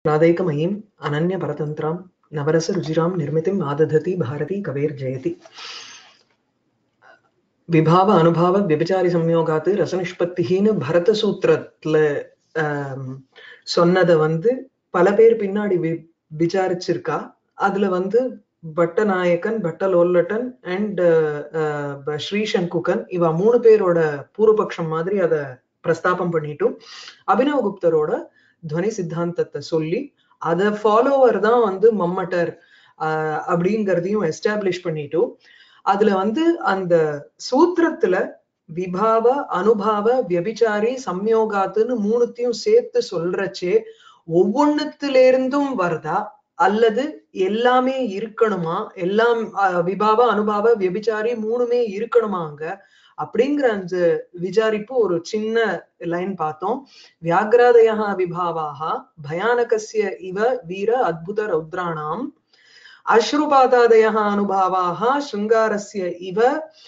क्लादैकमयीम् अनन्यपरतन्त्रां नवरसरुचिरां निर्मितिम् आदधति भारती कवेर्जयति விபாவ அனுபாவ விபச்சாரி சம்யோகாத்து ரசநிஷ்பத்தின்னு பரத சூத்திரத்துல ஆம், சொன்னதை வந்து பல பேர் பின்னாடி வி விசாரிச்சிருக்கா அதுல வந்து பட்டநாயக்கன் பட்டலோல்லட்டன் அண்ட் ஸ்ரீசங்குகன் இவ மூணு பேரோட பூர்வபக்ஷம் மாதிரி அத பிரஸ்தாபம் பண்ணிட்டும் அபினவ குப்தரோட துவனி சித்தாந்தத்தை சொல்லி அத ஃபாலோவர் தான் வந்து மம்மட்டர் ஆஹ் அப்படிங்கறதையும் எஸ்டாப்ளிஷ் பண்ணிட்டும் அதுல வந்து அந்த சூத்திரத்துல விபாவ அனுபாவ வியபிச்சாரி சம்யோகாத்துன்னு மூணுத்தையும் சேர்த்து சொல்றச்சே ஒவ்வொன்னுத்துல இருந்தும் வருதா அல்லது எல்லாமே இருக்கணுமா எல்லாம் அஹ், விபாவ அனுபாவ வியபிச்சாரி மூணுமே இருக்கணுமாங்க அப்படிங்கிற அந்த விசாரிப்பு ஒரு சின்ன லைன் பார்த்தோம் வியாகிராதயா விபாவாக பயானகஸ்ய இவ வீர அத்புத ரௌத்ராணாம் அஸ்ருபாதாதய அனுபாவாக ஸ்ருங்காரஸ்ய இவ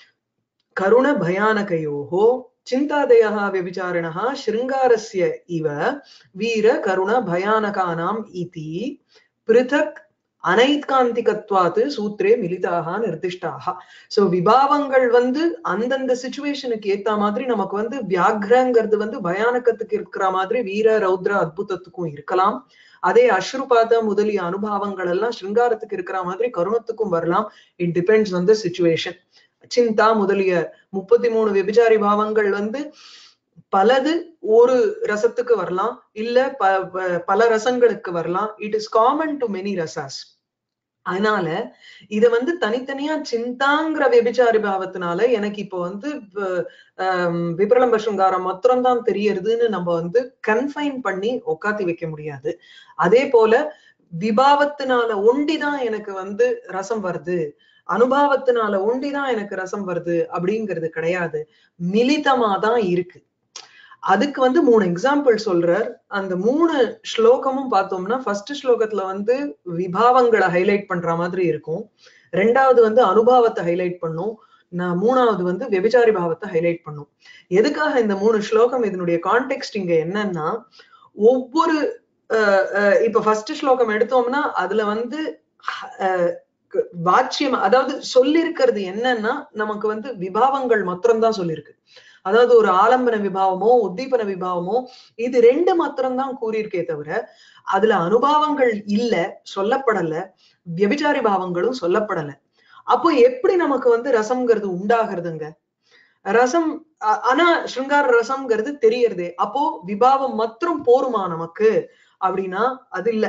கருண பயானகயோः चिन्तादयः व्यभिचारिणः शृङ्गारस्य इव वीर करुण भयानकानाम् इति पृथक् அனைத்காந்திகத்வாத்து சூத்ரே மிலிதாக நிர்திஷ்டாக சோ விபாவங்கள் வந்து அந்தந்த சுச்சுவேஷனுக்கு ஏத்த மாதிரி நமக்கு வந்து வியாக்ரங்கிறது வந்து பயானகத்துக்கு இருக்கிற மாதிரி வீர ரௌத்ர அத்புதத்துக்கும் இருக்கலாம் அதே அஸ்ருபாத முதலிய அனுபவங்கள் எல்லாம் சிருங்காரத்துக்கு இருக்கிற மாதிரி கருணத்துக்கும் வரலாம் இட் டிபெண்ட்ஸ் வந்து சுச்சுவேஷன் சிந்தா முதலிய முப்பத்தி மூணு விபிச்சாரி பாவங்கள் வந்து பலது ஒரு ரசத்துக்கு வரலாம் இல்ல ப ப- பல ரசங்களுக்கு வரலாம் it is common to many ரசாஸ் அதனால இத வந்து தனித்தனியா சிந்தாங்கிற விபிச்சாரி பாவத்தினால எனக்கு இப்போ வந்து வ- ஆம், விப்ரலம்ப சுங்காரம் மாத்திரம் தான் தெரியறதுன்னு நம்ம வந்து கன்ஃபைன் பண்ணி உக்காத்தி வைக்க முடியாது அதே போல விபாவத்தினால ஒண்டிதான் எனக்கு வந்து ரசம் வருது அனுபவத்தினால ஒண்டிதான் எனக்கு ரசம் வருது அப்படிங்கிறது கிடையாது மிலிதமா தான் இருக்கு அதுக்கு வந்து மூணு எக்ஸாம்பிள் சொல்றார் அந்த மூணு ஸ்லோகமும் பார்த்தோம்னா ஃபர்ஸ்ட் ஸ்லோகத்துல வந்து விபாவங்களை ஹைலைட் பண்ற மாதிரி இருக்கும் ரெண்டாவது வந்து அனுபவத்தை ஹைலைட் பண்ணும் நான் மூணாவது வந்து வெபிச்சாரி பாவத்தை ஹைலைட் பண்ணும் எதுக்காக இந்த மூணு ஸ்லோகம் இதனுடைய கான்டெக்ட் இங்க என்னன்னா ஒவ்வொரு அஹ், அஹ், இப்ப ஃபர்ஸ்ட் ஸ்லோகம் எடுத்தோம்னா அதுல வந்து அஹ், க- வாச்சியம் அதாவது சொல்லிருக்கிறது என்னன்னா நமக்கு வந்து விபாவங்கள் மாத்திரம்தான் சொல்லியிருக்கு அதாவது ஒரு ஆலம்பன விபாவமோ உத்தீபன விபாவமோ இது ரெண்டு மாத்திரம்தான் கூறியிருக்கே தவிர அதுல அனுபவங்கள் இல்ல சொல்லப்படல வியபிச்சாரி பாவங்களும் சொல்லப்படல அப்போ எப்படி நமக்கு வந்து ரசம்ங்கிறது உண்டாகிறதுங்க ரசம் அ- ஆனா ஸ்ருங்கார ரசம்ங்கிறது தெரியறதே அப்போ விபாவம் மாத்திரம் போருமா நமக்கு அப்படின்னா அது இல்ல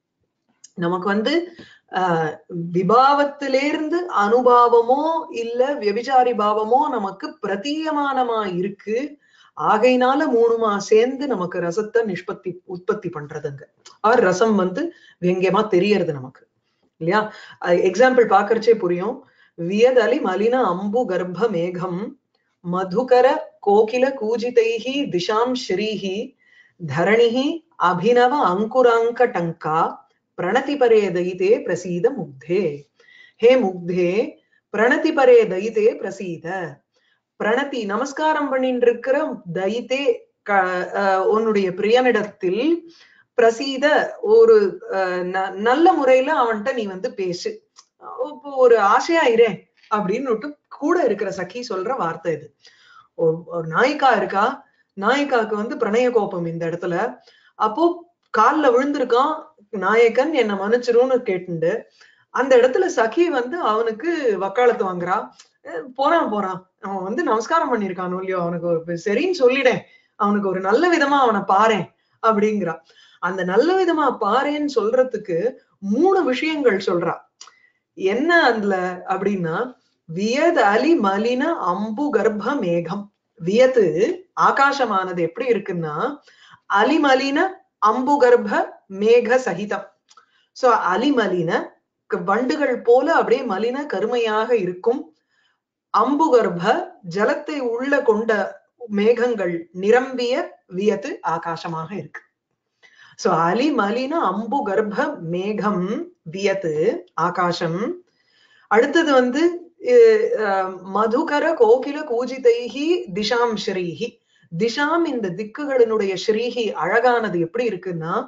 நமக்கு வந்து ஆஹ் விபாவத்திலேருந்து அனுபாவமோ இல்ல வியபிச்சாரி பாவமோ நமக்கு பிரதீயமானமா இருக்கு ஆகையினால மூணுமா சேர்ந்து நமக்கு ரசத்தை நிஷ்பத்தி உற்பத்தி பண்றதுங்க ஆர் ரசம் வந்து வெங்கியமா தெரியறது நமக்கு இல்லையா எக்ஸாம்பிள் பாக்குறச்சே புரியும் வியதலி மலின அம்பு கர்ப்ப மேகம் மதுகர கோகில கூஜிதைஹி திசாம் ஸ்ரீஹி தரணிஹி அபினவ அங்குராங்க டங்கா பிரணதிபரே தயிதே பிரசீத முக்தே ஹே முக்தே பிரணதிபரே தயிதே பிரசீத பிரணதி நமஸ்காரம் பண்ணிட்டு இருக்கிற தயிதே க- அஹ் உன்னுடைய பிரியனிடத்தில் பிரசீத ஒரு அஹ், ந- நல்ல முறையில அவன்கிட்ட நீ வந்து பேசு இப்போ ஒரு ஆசையா இரேன் அப்படின்னு கூட இருக்கிற சఖி சொல்ற வார்த்தை இது ஒரு ஒரு நாயிக்கா இருக்கா நாயிக்காக்கு வந்து பிரணய கோபம் இந்த இடத்துல அப்போ கால்ல விழுந்திருக்கான் நாயக்கன் என்ன மன்னிச்சிரும்னு கேட்டுண்டு அந்த இடத்துல சகி வந்து அவனுக்கு வக்காலத்து வாங்குறா அஹ் போறான் போறான் அவன் வந்து நமஸ்காரம் பண்ணிருக்கானோ இல்லையோ அவனுக்கு ஒரு சரின்னு சொல்லிடேன் அவனுக்கு ஒரு நல்ல விதமா அவனை பாரேன் அப்படிங்கிறா அந்த நல்ல விதமா பாரேன்னு சொல்றதுக்கு மூணு விஷயங்கள் சொல்றா என்ன அதுல அப்படின்னா வியத் அலி மலின அம்பு கர்ப்ப மேகம் வியத்து ஆகாசமானது எப்படி இருக்குன்னா அலிமலின அம்பு கர்ப்ப மேக சகிதம் சோ அலிமலின க- வண்டுகள் போல அப்படியே மலின கருமையாக இருக்கும் அம்புகர்ப்ப ஜலத்தை உள்ள கொண்ட மேகங்கள் நிரம்பிய வியத்து ஆகாசமாக இருக்கு சோ அலி மலின அம்பு கர்ப்ப மேகம் வியத்து ஆகாசம் அடுத்தது வந்து அஹ், அஹ், மதுகர கோகில கூஜிதைஹி திஷாம் ஸ்ரீஹி திஷாம் இந்த திக்குகளினுடைய ஸ்ரீஹி அழகானது எப்படி இருக்குன்னா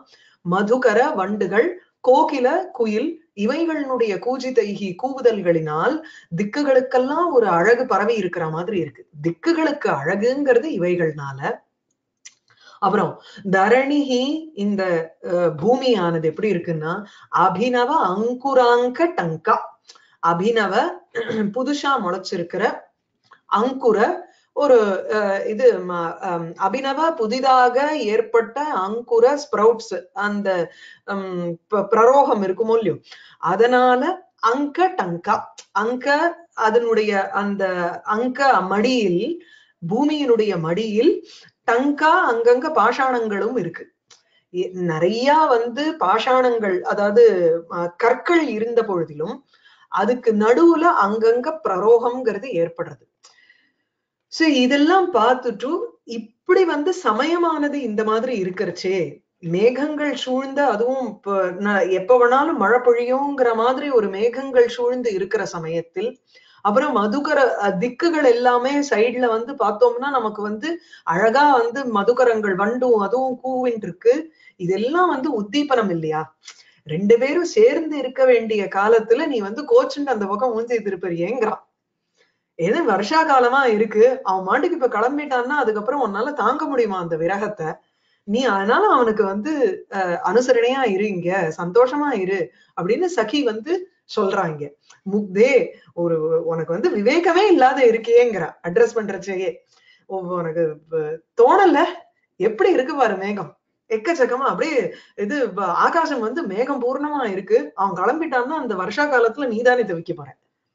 மதுகர வண்டுகள் கோகில குயில் இவைகளினுடைய கூஜிதைகி கூவுதல்களினால் திக்குகளுக்கெல்லாம் ஒரு அழகு பரவி இருக்கிற மாதிரி இருக்கு திக்குகளுக்கு அழகுங்கிறது இவைகள்னால அப்புறம் தரணிஹி இந்த அஹ், பூமியானது எப்படி இருக்குன்னா அபினவ அங்குராங்க டங்கா அபினவ புதுசா முளைச்சிருக்கிற அங்குர ஒரு அஹ், இது ம- அம், அபினவ புதிதாக ஏற்பட்ட அங்குர ஸ்ப்ரவுட்ஸ் அந்த ஹம், ப- பிரரோகம் இருக்குமோ இல்லையோ அதனால அங்க டங்கா அங்க அதனுடைய அந்த அங்க மடியில் பூமியினுடைய மடியில் டங்கா அங்கங்க பாஷாணங்களும் இருக்கு எ- நிறைய வந்து பாஷாணங்கள் அதாவது அஹ், கற்கள் இருந்த பொழுதிலும் அதுக்கு நடுவுல அங்கங்க பிரரோகம்ங்கிறது ஏற்படுறது சோ இதெல்லாம் பார்த்துட்டு இப்படி வந்து சமயமானது இந்த மாதிரி இருக்கிறச்சே மேகங்கள் சூழ்ந்த அதுவும் இப்ப ந- எப்ப வேணாலும் மழை பொழியுங்கிற மாதிரி ஒரு மேகங்கள் சூழ்ந்து இருக்கிற சமயத்தில் அப்புறம் மதுகர அஹ், திக்குகள் எல்லாமே சைடுல வந்து பார்த்தோம்னா நமக்கு வந்து அழகா வந்து மதுகரங்கள் வண்டும் அதுவும் கூவின் இருக்கு இதெல்லாம் வந்து உத்தீபனம் இல்லையா ரெண்டு பேரும் சேர்ந்து இருக்க வேண்டிய காலத்துல நீ வந்து கோச்சுண்டு அந்த பக்கம் மூஞ்சி திருப்பறியேங்கிறான் ஏன்னா வருஷா காலமா இருக்கு அவன் மாட்டுக்கு இப்ப கிளம்பிட்டான்னா அதுக்கப்புறம் உன்னால தாங்க முடியுமா அந்த விரகத்தை நீ அதனால அவனுக்கு வந்து அஹ், அனுசரணையா இரு இங்க சந்தோஷமா இரு அப்படின்னு சகி வந்து சொல்றாங்க முக்தே ஒரு உனக்கு வந்து விவேகமே இல்லாத இருக்கியேங்கிற அட்ரஸ் பண்றச்சேயே உ- உனக்கு வ- தோணல எப்படி இருக்கு பாரு மேகம் எக்கச்சக்கமா அப்படியே இது வ- ஆகாசம் வந்து மேகம் பூர்ணமா இருக்கு அவன் கிளம்பிட்டான்னா அந்த வருஷா காலத்துல நீதானே தவிக்க போற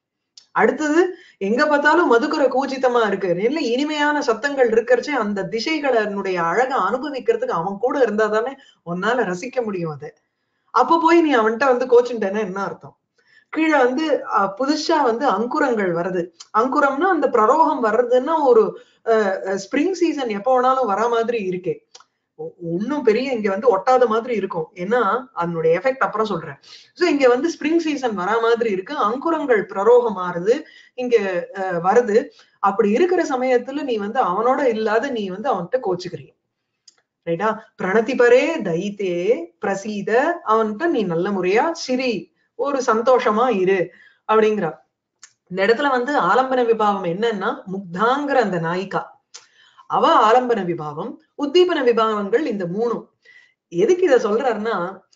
அடுத்தது எங்க பார்த்தாலும் மதுக்குற கூச்சித்தமா இருக்கு இல்ல இனிமையான சத்தங்கள் இருக்கிறச்சே அந்த திசைகளினுடைய அழகை அனுபவிக்கிறதுக்கு அவன் கூட இருந்தா தானே உன்னால ரசிக்க முடியும் அதை அப்ப போய் நீ அவன்கிட்ட வந்து கோச்சுட்டேன்னா என்ன அர்த்தம் கீழே வந்து அஹ், புதுசா வந்து அங்குரங்கள் வருது அங்குரம்னா அந்த பிரரோகம் வர்றதுன்னா ஒரு ஸ்ப்ரிங் சீசன் எப்ப வேணாலும் வர மாதிரி இருக்கே ஒ- ஒண்ணும் பெரிய இங்க வந்து ஒட்டாத மாதிரி இருக்கும் ஏன்னா அதனுடைய எஃபெக்ட் அப்புறம் சொல்றேன் சோ இங்க வந்து ஸ்ப்ரிங் சீசன் வரா மாதிரி இருக்கு அங்குரங்கள் பிரரோகம் மாறுது இங்க அஹ், வருது அப்படி இருக்கிற சமயத்துல நீ வந்து அவனோட இல்லாத நீ வந்து அவன்கிட்ட கோச்சுக்கிறீ ரைட்டா பிரணதிபரே தைத்தே பிரசீத அவன்கிட்ட நீ நல்ல முறையா சிரி ஒரு சந்தோஷமா இரு அப்படிங்கிறா இந்த இடத்துல வந்து ஆலம்பன விபாவம் என்னன்னா முக்தாங்கிற அந்த நாயிகா அவ ஆலம்பன விபாவம் உத்தீபன விபாவங்கள் இந்த மூணும் எதுக்கு இத சொல்றாருன்னா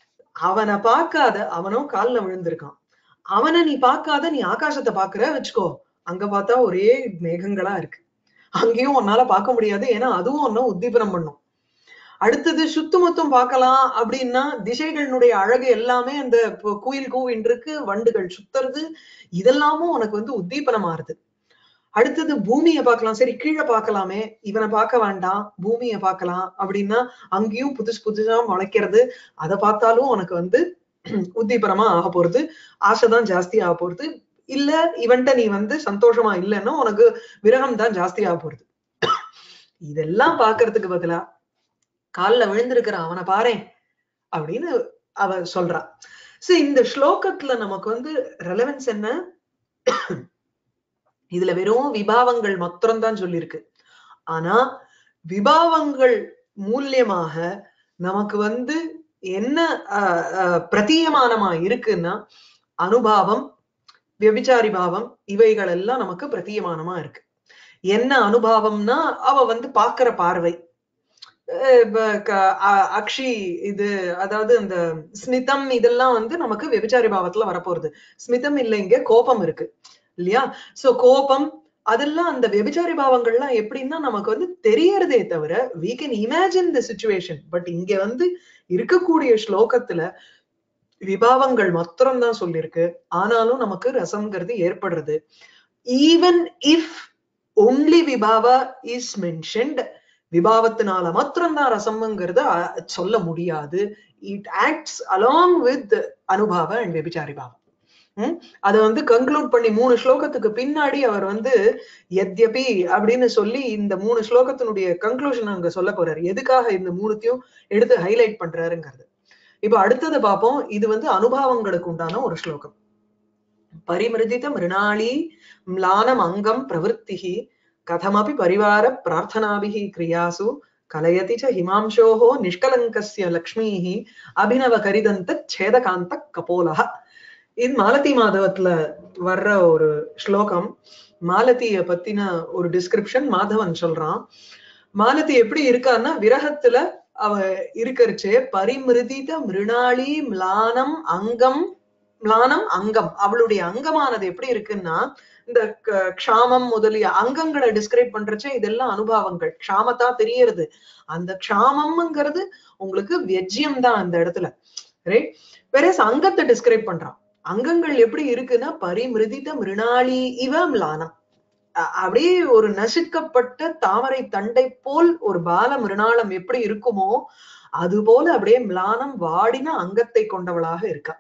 அவனை பார்க்காத அவனும் கால்ல விழுந்திருக்கான் அவனை நீ பார்க்காத நீ ஆகாசத்தை பாக்குற வச்சுக்கோ அங்க பார்த்தா ஒரே மேகங்களா இருக்கு அங்கேயும் உன்னால பார்க்க முடியாது ஏன்னா அதுவும் ஒன்னும் உத்தீபனம் பண்ணும் அடுத்தது சுத்து முத்தும் பார்க்கலாம் அப்படின்னா திசைகளினுடைய அழகு எல்லாமே அந்த பு- குயில் கூவின் இருக்கு வண்டுகள் சுத்துறது இதெல்லாமும் உனக்கு வந்து உத்தீபனம் ஆறுது அடுத்தது பூமியை பார்க்கலாம் சரி கீழே பார்க்கலாமே இவனை பார்க்க வேண்டாம் பூமியை பார்க்கலாம் அப்படின்னா அங்கேயும் புதுசு புதுசா முளைக்கிறது அதை பார்த்தாலும் உனக்கு வந்து உத்தீபனமா ஆக போறது ஆசைதான் ஜாஸ்தி ஆக போறது இல்ல இவன்ட்ட நீ வந்து சந்தோஷமா இல்லைன்னா உனக்கு விரகம் தான் ஜாஸ்தி ஆக போறது இதெல்லாம் பார்க்கிறதுக்கு பதிலா கால்ல விழுந்திருக்கிற அவனை பாரேன் அப்படின்னு அவ சொல்றா சரி இந்த ஸ்லோகத்துல நமக்கு வந்து ரெலவென்ஸ் என்ன இதுல வெறும் விபாவங்கள் மாத்திரம்தான் சொல்லியிருக்கு ஆனா விபாவங்கள் மூலியமாக நமக்கு வந்து என்ன அஹ், அஹ், பிரதீயமானமா இருக்குன்னா அனுபாவம் வியபிச்சாரி பாவம் இவைகள் எல்லாம் நமக்கு பிரதீயமானமா இருக்கு என்ன அனுபாவம்னா அவ வந்து பாக்குற பார்வை அஹ் ப- க- அ- அக்ஷி இது அதாவது இந்த ஸ்மிதம் இதெல்லாம் வந்து நமக்கு விபச்சாரி பாவத்துல வரப்போறது ஸ்மிதம் இல்ல இங்க கோபம் இருக்கு இல்லையா சோ கோபம் அதெல்லாம் அந்த விபச்சாரி பாவங்கள்லாம் எப்படின்னா நமக்கு வந்து தெரியறதே தவிர we can imagine the situation but இங்க வந்து இருக்கக்கூடிய ஸ்லோகத்துல விபாவங்கள் மாத்திரம் தான் சொல்லியிருக்கு ஆனாலும் நமக்கு ரசம்ங்கிறது ஏற்படுறது ஈவன் இஃப் ஒன்லி விபாவா இஸ் மென்ஷன்ட் விபாவத்தினால மாத்திரம்தான் ரசம்ங்கிறத அ- சொல்ல முடியாது இட் ஆக்ட்ஸ் அலாங் வித் அனுபாவ அண்ட் வெபிச்சாரி பாவம் ம்? அதை வந்து கன்க்ளூட் பண்ணி மூணு ஸ்லோகத்துக்கு பின்னாடி அவர் வந்து எத்யபி அப்படின்னு சொல்லி இந்த மூணு ஸ்லோகத்தினுடைய கன்க்ளூஷன் அங்க சொல்ல போறாரு எதுக்காக இந்த மூணுத்தையும் எடுத்து ஹைலைட் பண்றாருங்கிறது இப்ப அடுத்தது பார்ப்போம் இது வந்து அனுபவங்களுக்கு உண்டான ஒரு ஸ்லோகம் பரிமிருதித மிருணாளி ம்லானம் அங்கம் பிரவருத்திஹி கதமபி பரிவார பிரார்த்தனாபிஹி கிரியாசு கலயதி ச ஹிமாம்சோஹோ நிஷ்கலங்கஸ்ய லக்ஷ்மீஹி அபினவ கரிதந்த சேதகாந்த கபோலஹ இது மாலதி மாதவத்துல வர்ற ஒரு ஸ்லோகம் மாலதிய பத்தின ஒரு டிஸ்கிரிப்ஷன் மாதவன் சொல்றான் மாலதி எப்படி இருக்கான்னா விரகத்துல அவ இருக்கறச்சே பரிமிருதித மிருணாளி மிளானம் அங்கம் மிளானம் அங்கம் அவளுடைய அங்கமானது எப்படி இருக்குன்னா இந்த க- க்ஷாமம் முதலிய அங்கங்களை டிஸ்கிரைப் பண்றச்சே இதெல்லாம் அனுபவங்கள் க்ஷாமத்தா தெரியறது அந்த க்ஷாமம்ங்கிறது உங்களுக்கு வெஜ்யம் தான் அந்த இடத்துல ரைட் வேற அங்கத்தை டிஸ்கிரைப் பண்றான் அங்கங்கள் எப்படி இருக்குன்னா பரிமிருதித மிருணாளி இவ மிளானம் அ- அப்படியே ஒரு நசுக்கப்பட்ட தாமரை தண்டை போல் ஒரு பால மிருணாளம் எப்படி இருக்குமோ அது போல அப்படியே மிளானம் வாடின அங்கத்தை கொண்டவளாக இருக்கா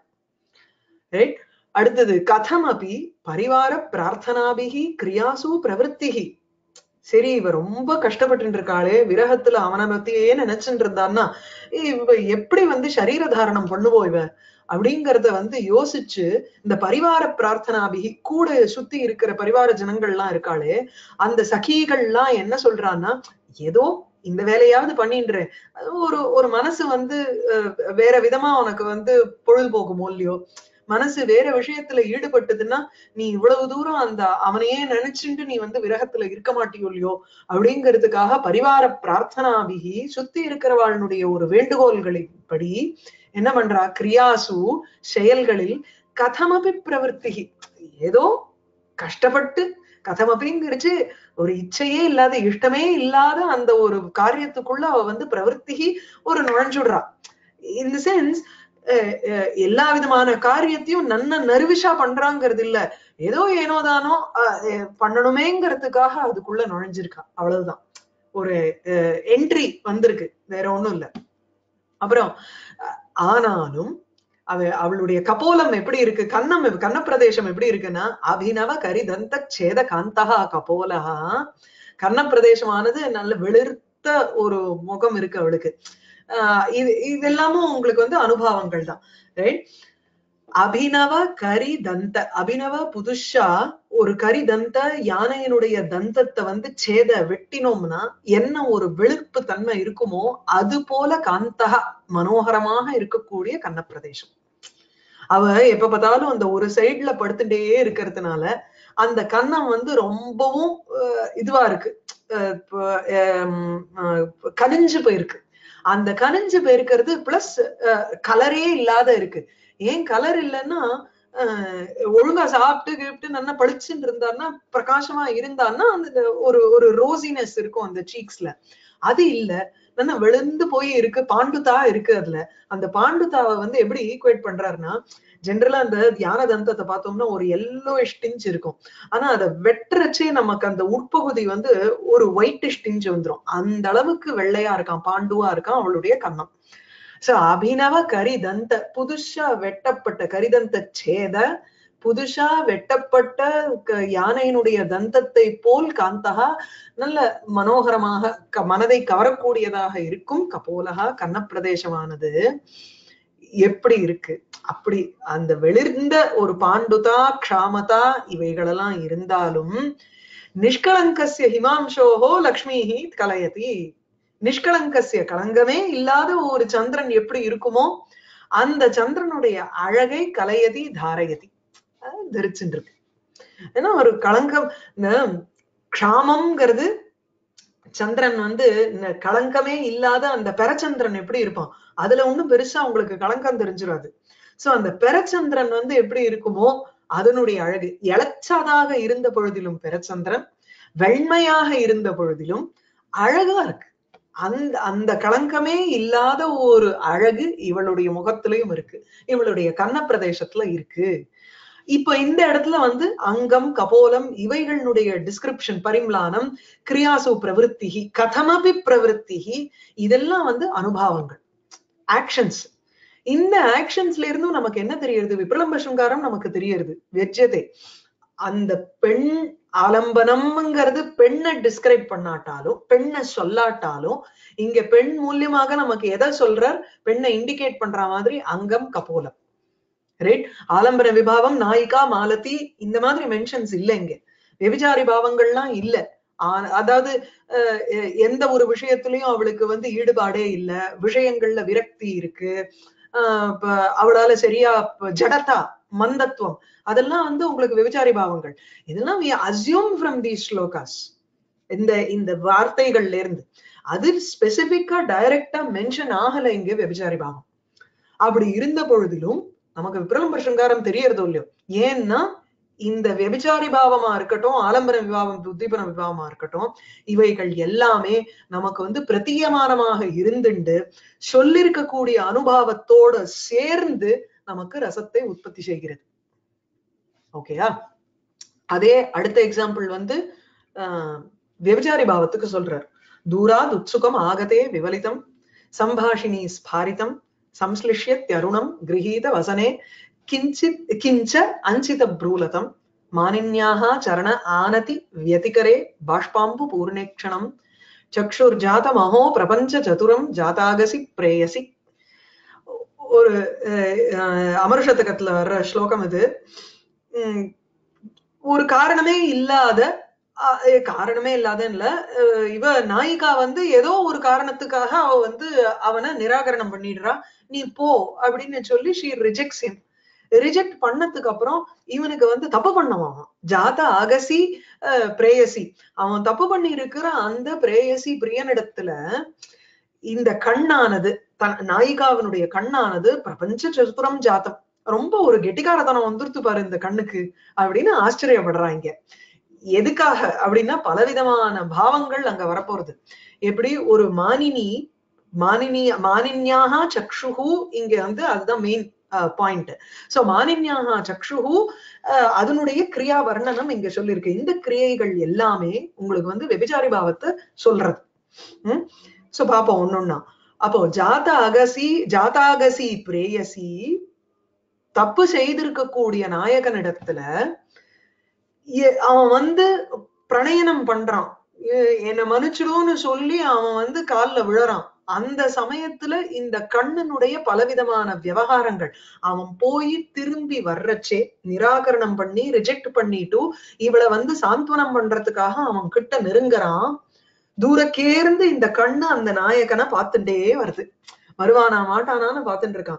ரைட் அடுத்தது கதம் அப்பி பரிவார பிரார்த்தனாபிகி கிரியாசு பிரவருத்திகி சரி இவ ரொம்ப கஷ்டப்பட்டு இருக்காளே விரகத்துல அவனை பத்தியே நினைச்சுட்டு இருந்தான்னா இவ எப்படி வந்து சரீர தாரணம் பண்ணுவோம் இவ அப்படிங்கறத வந்து யோசிச்சு இந்த பரிவார பிரார்த்தனாபிகி கூட சுத்தி இருக்கிற பரிவார ஜனங்கள்லாம் இருக்காளே அந்த சகிகள்லாம் என்ன சொல்றான்னா ஏதோ இந்த வேலையாவது பண்ணின்றேன் அது ஒரு ஒரு மனசு வந்து அஹ், வேற விதமா உனக்கு வந்து பொழுதுபோக்குமோ இல்லையோ மனசு வேற விஷயத்துல ஈடுபட்டதுன்னா நீ இவ்வளவு தூரம் அந்த அவனையே நினைச்சுட்டு நீ வந்து விரகத்துல இருக்க மாட்டியோ இல்லையோ அப்படிங்கிறதுக்காக பரிவார பிரார்த்தனாபிகி சுத்தி இருக்கிறவாளுடைய ஒரு வேண்டுகோள்களின்படி என்ன பண்றா கிரியாசு செயல்களில் கதமபி பிரவருத்தி ஏதோ கஷ்டப்பட்டு கதமபிங்கிறச்சு ஒரு இச்சையே இல்லாத இஷ்டமே இல்லாத அந்த ஒரு காரியத்துக்குள்ள அவ வந்து பிரவருத்தி ஒரு நுழைஞ்சுடுறா இந்த சென்ஸ் எல்லா விதமான காரியத்தையும் நன்ன நறுவிஷா பண்றாங்கிறது இல்ல ஏதோ ஏனோதானோ அஹ், அஹ், பண்ணணுமேங்கிறதுக்காக அதுக்குள்ள நுழைஞ்சிருக்கா அவ்வளவுதான் ஒரு என்ட்ரி வந்திருக்கு வேற ஒண்ணும் இல்ல அப்புறம் அஹ், ஆனாலும் அவ அவளுடைய கபோலம் எப்படி இருக்கு கன்னம் கன்ன பிரதேசம் எப்படி இருக்குன்னா அபினவ கரிதந்த சேத காந்தகா கபோலஹா கர்ண பிரதேசமானது நல்ல வெளிர்த்த ஒரு முகம் இருக்கு அவளுக்கு ஆஹ் இது இதெல்லாமும் உங்களுக்கு வந்து அனுபவங்கள் தான் ரைட் அபினவ கரி தந்த அபினவ புதுஷா ஒரு கரி தந்த யானையினுடைய தந்தத்தை வந்து சேத வெட்டினோம்னா என்ன ஒரு வெளுப்பு தன்மை இருக்குமோ அது போல காந்தகா மனோகரமாக இருக்கக்கூடிய கன்னப்பிரதேசம் அவ எப்ப பார்த்தாலும் அந்த ஒரு சைடுல படுத்துட்டே இருக்கிறதுனால அந்த கன்னம் வந்து ரொம்பவும் அஹ், இதுவா இருக்கு அஹ், இப்ப, ஹம், அஹ், கனிஞ்சு போயிருக்கு அந்த கனிஞ்சு போயிருக்கிறது பிளஸ் கலரே இல்லாத இருக்கு ஏன் கலர் இல்லைன்னா அஹ், ஒழுங்கா சாப்பிட்டு கிப்ட்டு நல்லா பளிச்சுன்னு இருந்தான்னா பிரகாசமா இருந்தான்னா அந்த ஒரு ஒரு ரோசினஸ் இருக்கும் அந்த சீக்ஸ்ல அது இல்ல நல்லா விழுந்து போய் இருக்கு பாண்டுதா இருக்கு அதுல அந்த பாண்டுதாவை வந்து எப்படி ஈக்குவேட் பண்றாருன்னா ஜென்ரலா அந்த தியான தந்தத்தை பார்த்தோம்னா ஒரு எல்லோயிஷ் டிஞ்ச் இருக்கும் ஆனா அதை வெட்டுறச்சே நமக்கு அந்த உட்பகுதி வந்து ஒரு ஒயிட்டிஷ் டிஞ்ச் வந்துரும் அந்த அளவுக்கு வெள்ளையா இருக்கான் பாண்டுவா இருக்கான் அவளுடைய கன்னம் சோ அபினவ கரிதந்த புதுசா வெட்டப்பட்ட கரிதந்த சேத புதுசா வெட்டப்பட்ட க- யானையினுடைய தந்தத்தை போல் காந்தகா நல்ல மனோகரமாக க- மனதை கவரக்கூடியதாக இருக்கும் கபோலகா கன்னப்பிரதேசமானது எப்படி இருக்கு அப்படி அந்த வெளிர்ந்த ஒரு பாண்டுதா க்ஷாமதா இவைகளெல்லாம் இருந்தாலும் நிஷ்கலங்கசிய ஹிமாம்சோஹோ லக்ஷ்மிஹி கலயதி நிஷ்கலங்கசிய களங்கமே இல்லாத ஒரு சந்திரன் எப்படி இருக்குமோ அந்த சந்திரனுடைய அழகை கலையதி தாரயதி அது தரிச்சுட்டு இருக்கு ஏன்னா ஒரு களங்கம் இந்த க்ஷாமம்ங்கிறது சந்திரன் வந்து இந்த களங்கமே இல்லாத அந்த பெரச்சந்திரன் எப்படி இருப்பான் அதுல ஒண்ணும் பெருசா உங்களுக்கு களங்கம் தெரிஞ்சிடாது சோ அந்த பெரச்சந்திரன் வந்து எப்படி இருக்குமோ அதனுடைய அழகு இளச்சாதாக இருந்த பொழுதிலும் பெரச்சந்திரன் வெண்மையாக இருந்த பொழுதிலும் அழகா இருக்கு அந்த அந்த களங்கமே இல்லாத ஒரு அழகு இவளுடைய முகத்திலையும் இருக்கு இவளுடைய கன்ன பிரதேசத்துல இருக்கு இப்ப இந்த இடத்துல வந்து அங்கம் கபோலம் இவைகளுடைய டிஸ்கிரிப்ஷன் பரிம்லானம் கிரியாசு பிரவருத்திகி கதமபி பிரவருத்திகி இதெல்லாம் வந்து அனுபவங்கள் ஆக்ஷன்ஸ் இந்த ஆக்ஷன்ஸ்ல இருந்தும் நமக்கு என்ன தெரியுது விப்ரலம்ப சுங்காரம் நமக்கு தெரியுது வெஜ்ஜதே அந்த பெண் ஆலம்பனம்ங்கிறது பெண்ணை டிஸ்கிரைப் பண்ணாட்டாலும் பெண்ணை சொல்லாட்டாலும் இங்க பெண் மூலியமாக நமக்கு எதை சொல்றார் பெண்ணை இண்டிகேட் பண்ற மாதிரி அங்கம் கபோலம் ரைட் ஆலம்பன விபாவம் நாயிகா மாலதி இந்த மாதிரி மென்ஷன்ஸ் இல்ல இங்க வெபிச்சாரி பாவங்கள்லாம் இல்ல ஆன- அதாவது அஹ், எ- எந்த ஒரு விஷயத்திலயும் அவளுக்கு வந்து ஈடுபாடே இல்ல விஷயங்கள்ல விரக்தி இருக்கு ஆஹ் இப்ப அவளால சரியா இப்ப ஜடத்தா மந்தத்துவம் அதெல்லாம் வந்து உங்களுக்கு விபச்சாரி பாவங்கள் இதெல்லாம் அசியூம் ஃப்ரம் தி ஸ்லோகாஸ் இந்த இந்த வார்த்தைகள்ல இருந்து அது ஸ்பெசிபிக்கா டைரக்டா மென்ஷன் ஆகல இங்க விபச்சாரி பாவம் அப்படி இருந்த பொழுதிலும் நமக்கு விப்ரலம்ப சிருங்காரம் தெரியறதோ இல்லையோ ஏன்னா இந்த விபச்சாரி பாவமா இருக்கட்டும் ஆலம்பர விவாகம் உத்தீபன விவாகமா இருக்கட்டும் இவைகள் எல்லாமே நமக்கு வந்து பிரத்தியமானமாக இருந்துண்டு சொல்லிருக்கக்கூடிய அனுபவத்தோட சேர்ந்து நமக்கு ரசத்தை உற்பத்தி செய்கிறது ஓகேயா அதே அடுத்த எக்ஸாம்பிள் வந்து ஆஹ் விபச்சாரி பாவத்துக்கு சொல்றார் தூராத் உத்சுகம் ஆகதே விவலிதம் சம்பாஷினி ஸ்பாரிதம் சம்ஸ்லிஷ்யத்யருணம் கிரகீத வசனே கிஞ்சித் கிஞ்ச அஞ்சித ப்ரூலதம் மானின்யாः சரண ஆனதி வியதிகரே பாஷ்பாம்பு பூர்ணேக்ஷணம் சக்ஷுர்ஜாதமஹோ பிரபஞ்ச சதுரம் ஜாதாகசி பிரேயசி ஒரு அஹ், அஹ், அமருஷதகத்துல வர்ற ஸ்லோகம் இது உம், ஒரு காரணமே இல்லாத அஹ், அஹ், காரணமே இல்லாத இல்ல அஹ், இவ நாயிகா வந்து ஏதோ ஒரு காரணத்துக்காக அவ வந்து அவனை நிராகரணம் பண்ணிடுறா நீ போ அப்படின்னு சொல்லி ஷீ ரிஜெக்ட்ஸ் him ரிஜெக்ட் பண்ணதுக்கு அப்புறம் இவனுக்கு வந்து தப்பு பண்ணவான் ஜாத அகசி அஹ், பிரேயசி அவன் தப்பு பண்ணி இருக்கிற அந்த பிரேயசி பிரியனிடத்துல இந்த கண்ணானது தன் நாயிகாவினுடைய கண்ணானது பிரபஞ்ச சதுரம் ஜாத்தம் ரொம்ப ஒரு கெட்டிக்காரத்தனம் வந்துருத்து பாரு இந்த கண்ணுக்கு அப்படின்னு ஆச்சரியப்படுறாங்க எதுக்காக அப்படின்னா பலவிதமான பாவங்கள் அங்க வரப்போறது எப்படி ஒரு மானினி மானினி மானின்யாக சக்ஷுகு இங்க வந்து அதுதான் மெயின் பாயிண்ட் சோ மானின்யாக சக்ஷுகு அஹ், அதனுடைய கிரியா வர்ணனம் இங்க சொல்லியிருக்கு இந்த கிரியைகள் எல்லாமே உங்களுக்கு வந்து வெபிச்சாரி பாவத்தை சொல்றது உம் சோ பாப்போம் ஒன்னொன்னா அப்போ ஜாத அகசி ஜாதாகசி பிரேயசி தப்பு செய்திருக்கக்கூடிய நாயகனிடத்துல எ- அவன் வந்து பிரணயனம் பண்றான் எ- என்னை மன்னிச்சிடும்னு சொல்லி அவன் வந்து கால்ல விழறான் அந்த சமயத்துல இந்த கண்ணனுடைய பலவிதமான விவகாரங்கள் அவன் போய் திரும்பி வர்றச்சே நிராகரணம் பண்ணி ரிஜெக்ட் பண்ணிட்டு இவளை வந்து சாந்த்வனம் பண்றதுக்காக அவன் கிட்ட நெருங்குறான் தூரக்கேர்ந்து இந்த கண்ணு அந்த நாயகனை பார்த்துட்டே வருது வருவானா மாட்டானான்னு பார்த்துட்டு இருக்கான்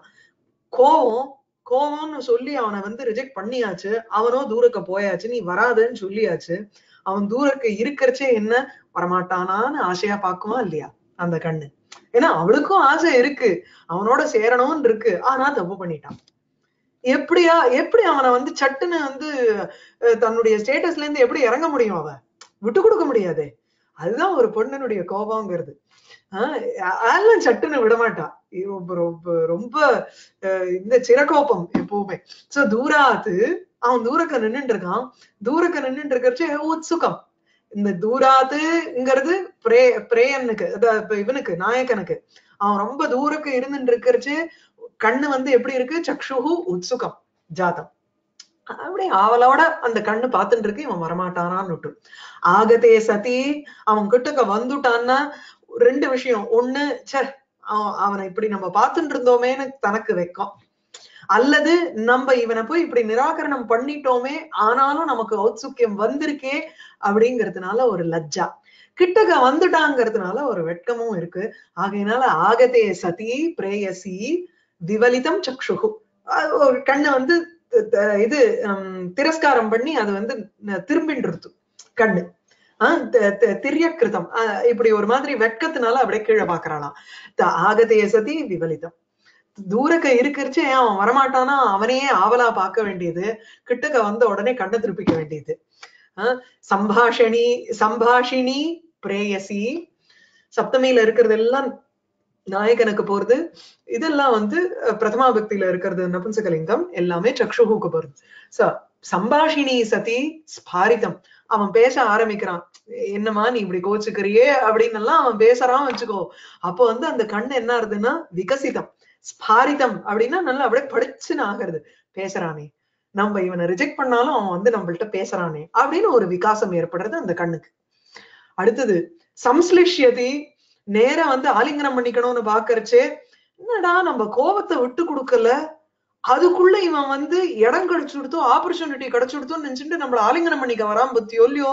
கோவம் கோவம்னு சொல்லி அவனை வந்து ரிஜெக்ட் பண்ணியாச்சு அவனோ தூரக்க போயாச்சு நீ வராதுன்னு சொல்லியாச்சு அவன் தூரக்க இருக்கறச்சே என்ன வரமாட்டானான்னு ஆசையா பாக்குமா இல்லையா அந்த கண்ணு ஏன்னா அவளுக்கும் ஆசை இருக்கு அவனோட சேரணும்னு இருக்கு ஆனா தப்பு பண்ணிட்டான் எப்படியா எப்படி அவனை வந்து சட்டுன்னு வந்து அஹ், தன்னுடைய ஸ்டேட்டஸ்ல இருந்து எப்படி இறங்க முடியும் அவ விட்டு கொடுக்க முடியாதே அதுதான் ஒரு பொண்ணனுடைய கோபங்கிறது ஆஹ் அதெல்லாம் சட்டுன்னு விடமாட்டா ரொம்ப ரொம்ப ரொம்ப அஹ், இந்த சிறகோபம் எப்பவுமே சோ தூராத்து அவன் தூரக்க நின்னுட்டு இருக்கான் தூரக்க நின்னுட்டு இருக்கறச்சு உத்சுகம் இந்த தூராத்துங்கிறது பிரே பிரேயனுக்கு அதாவது இப்ப இவனுக்கு நாயகனுக்கு அவன் ரொம்ப தூரக்கு இருந்துட்டு இருக்கறச்சு கண்ணு வந்து எப்படி இருக்கு சக்ஷுகு உத்சுகம் ஜாதம் அப்படியே ஆவலோட அந்த கண்ணு பார்த்துட்டு இருக்கு இவன் வரமாட்டானான்னு விட்டு ஆகதே சதி அவன் கிட்டக்க வந்துட்டான்னா ரெண்டு விஷயம் ஒண்ணு ச்சே அவன் அவனை இப்படி நம்ம பார்த்துட்டு இருந்தோமேன்னு தனக்கு வெக்கம் அல்லது நம்ம இவனை போய் இப்படி நிராகரணம் பண்ணிட்டோமே ஆனாலும் நமக்கு ஔத்சுக்கியம் வந்திருக்கே அப்படிங்கிறதுனால ஒரு லஜ்ஜா கிட்டக்க வந்துட்டாங்கிறதுனால ஒரு வெட்கமும் இருக்கு ஆகையினால ஆகதே சதி பிரேயசி விவலிதம் சக்ஷுகு அது ஒரு கண்ணை வந்து த- த- இது ஹம், திரஸ்காரம் பண்ணி அது வந்து ந- திரும்பின்றது கண்ணு ஆஹ் த- த- திரியக்கிருதம் ஆஹ் இப்படி ஒரு மாதிரி வெட்கத்தினால அப்படியே கீழே பாக்குறாளாம் த- ஆகதே சதி விவலிதம் தூரக்க இருக்கிறச்சே அவன் வரமாட்டானா அவனையே ஆவலா பார்க்க வேண்டியது கிட்டக்க வந்த உடனே கண்ணை திருப்பிக்க வேண்டியது ஆஹ் சம்பாஷணி சம்பாஷினி பிரேயசி சப்தமியில இருக்கிறது எல்லாம் நாயகனுக்கு போறது இதெல்லாம் வந்து அஹ், பிரதமா பக்தியில இருக்கிறது நபும்சகலிங்கம் எல்லாமே சக்ஷுகுக்கு போறது சோ சம்பாஷினி சதி ஸ்பாரிதம் அவன் பேச ஆரம்பிக்கிறான் என்னம்மா நீ இப்படி கோச்சுக்கிறியே அப்படின்னு எல்லாம் அவன் பேசுறான் வச்சுக்கோ அப்போ வந்து அந்த கண்ணு என்ன ஆகுதுன்னா விகசிதம் ஸ்பாரிதம் அப்படின்னா நல்லா அப்படியே படிச்சுன்னு ஆகிறது பேசுறானே நம்ம இவனை ரிஜெக்ட் பண்ணாலும் அவன் வந்து நம்மள்ட்ட பேசுறானே அப்படின்னு ஒரு விகாசம் ஏற்படுறது அந்த கண்ணுக்கு அடுத்தது சம்ஸ்லிஷ்யதி நேரா வந்து ஆலிங்கனம் பண்ணிக்கணும்னு பாக்கறச்சே என்னடா நம்ம கோவத்தை விட்டு கொடுக்கல அதுக்குள்ள இவன் வந்து இடம் கிடைச்சு கொடுத்தோ ஆப்பர்ச்சுனிட்டி கிடைச்சு கொடுத்தோம்னு நினைச்சுட்டு நம்மள ஆலிங்கனம் பண்ணிக்க வரான் பத்தியோ இல்லையோ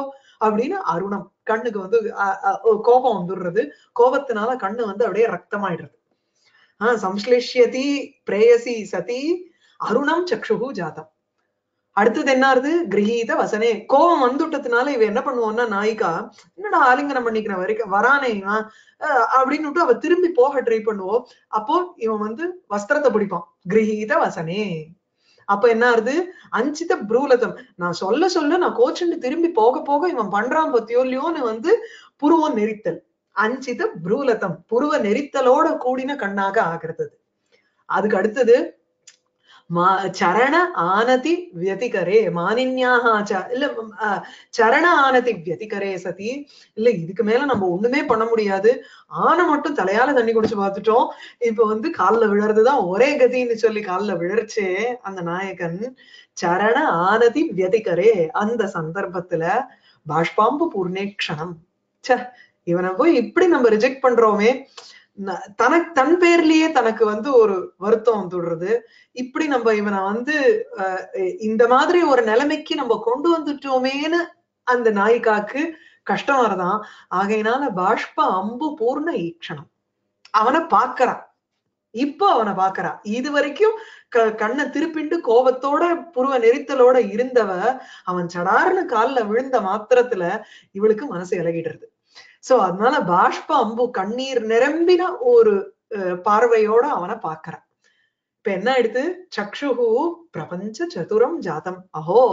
அப்படின்னு அருணம் கண்ணுக்கு வந்து அ- அ- ஒரு கோபம் வந்துடுறது கோபத்தினால கண்ணு வந்து அப்படியே ரத்தமாயிடுறது ஆஹ் சம்ஸ்லேஷ்யதி பிரேயசி சதி அருணம் சக்ஷுகு ஜாதம் அடுத்தது என்ன ஆறுது கிரகீத வசனே கோபம் வந்துட்டதுனால இவ என்ன பண்ணுவோம்னா நாயிகா என்னடா ஆலிங்கனம் பண்ணிக்கிற வரைக்கும் வரானே இவன் அஹ் அப்படின்னுட்டு அவ திரும்பி போக ட்ரை பண்ணுவோம் அப்போ இவன் வந்து வஸ்திரத்தை பிடிப்பான் கிரகீத வசனே அப்ப என்ன ஆறுது அஞ்சித ப்ரூலதம் நான் சொல்ல சொல்ல நான் கோச்சுண்டு திரும்பி போக போக இவன் பண்றான் பத்தியோல்யோன்னு வந்து புருவம் நெரித்தல் அஞ்சித ப்ரூலதம் புருவ நெரித்தலோட கூடின கண்ணாக ஆகிறது அது. அதுக்கு அடுத்தது மா சரண ஆனதி வியதிகரே மானின்யாக ச- இல்ல ம், அஹ், சரண ஆனதி வியதிகரே சதி இல்ல இதுக்கு மேல நம்ம ஒண்ணுமே பண்ண முடியாது ஆனை மட்டும் தலையால தண்ணி குடிச்சு பார்த்துட்டோம் இப்ப வந்து கால்ல விழறதுதான் ஒரே கதின்னு சொல்லி கால்ல விழறச்சே அந்த நாயகன் சரண ஆனதி வியதிகரே அந்த சந்தர்ப்பத்துல பாஷ்பாம்பு பூர்ணேக்ஷணம் ச்சே இவனை போய் இப்படி நம்ம ரிஜெக்ட் பண்றோமே ந- தனக்கு தன் பேர்லயே தனக்கு வந்து ஒரு வருத்தம் வந்துடுறது இப்படி நம்ம இவனை வந்து அஹ், இந்த மாதிரி ஒரு நிலைமைக்கு நம்ம கொண்டு வந்துட்டோமேன்னு அந்த நாயிகாக்கு கஷ்டம் வரதான் ஆகையினால பாஷ்ப அம்பு பூர்ண ஈக்ஷணம் அவனை பாக்குறான் இப்போ அவனை பாக்குறா இது வரைக்கும் க கண்ணை திருப்பிண்டு கோபத்தோட புருவ நெரித்தலோட இருந்தவ அவன் சடார்னு கால்ல விழுந்த மாத்திரத்துல இவளுக்கு மனசு இலகிடுறது சோ அதனால பாஷ்ப அம்பு கண்ணீர் நிரம்பின ஒரு அஹ், பார்வையோட அவனை பாக்குறான் இப்ப என்ன ஆயிடுது சக்ஷுகு பிரபஞ்ச சதுரம் ஜாதம் அஹோ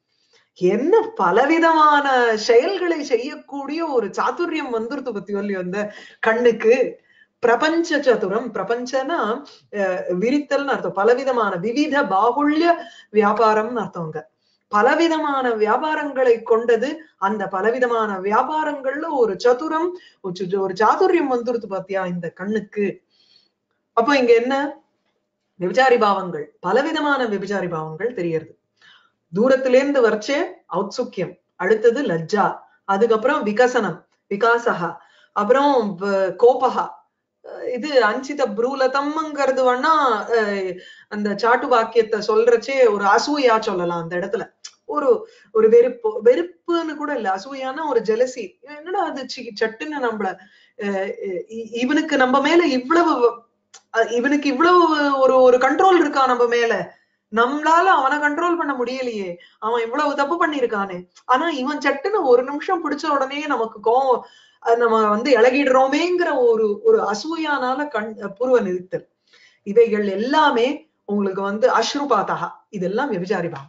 என்ன பலவிதமான செயல்களை செய்யக்கூடிய ஒரு சாதுரியம் வந்துருது பத்தி சொல்லி வந்த கண்ணுக்கு பிரபஞ்ச சதுரம் பிரபஞ்சனா அஹ், விரித்தல்னு அர்த்தம் பலவிதமான விவித பாகுல்ய வியாபாரம்னு அர்த்தம் அங்க பலவிதமான வியாபாரங்களை கொண்டது அந்த பலவிதமான வியாபாரங்கள்ல ஒரு சதுரம் ஒரு சு- ஒரு சாதுரியம் வந்துருது பாத்தியா இந்த கண்ணுக்கு அப்போ இங்க என்ன விபச்சாரி பாவங்கள் பலவிதமான விபச்சாரி பாவங்கள் தெரியறது தூரத்திலேருந்து வரைச்சே ஔத்சுக்கியம் அடுத்தது லஜ்ஜா அதுக்கப்புறம் விகசனம் விகாசகா அப்புறம் வ- கோபகா அஹ் இது அஞ்சித ப்ரூலதம்ங்கிறது வேணா அஹ் அந்த சாட்டு வாக்கியத்தை சொல்றச்சே ஒரு அசூயா சொல்லலாம் அந்த இடத்துல ஒரு ஒரு வெறுப்பு வெறுப்புன்னு கூட இல்ல அசூயானா ஒரு ஜெலசி என்னடா அது சி- சட்டுன்னு நம்மள அஹ் இ- இவனுக்கு நம்ம மேல இவ்வளவு அஹ் இவனுக்கு இவ்வளவு ஒரு ஒரு கண்ட்ரோல் இருக்கா நம்ம மேல நம்மளால அவனை கண்ட்ரோல் பண்ண முடியலையே அவன் இவ்வளவு தப்பு பண்ணிருக்கானே ஆனா இவன் சட்டுன்னு ஒரு நிமிஷம் பிடிச்ச உடனே நமக்கு கோவம் அஹ் நம்ம வந்து இழகிடுறோமேங்கிற ஒரு ஒரு அசூயானால கண் புருவ நிறுத்தல் இவைகள் எல்லாமே உங்களுக்கு வந்து அஸ்ருபாதகா இதெல்லாம் விபச்சாரி பாவம்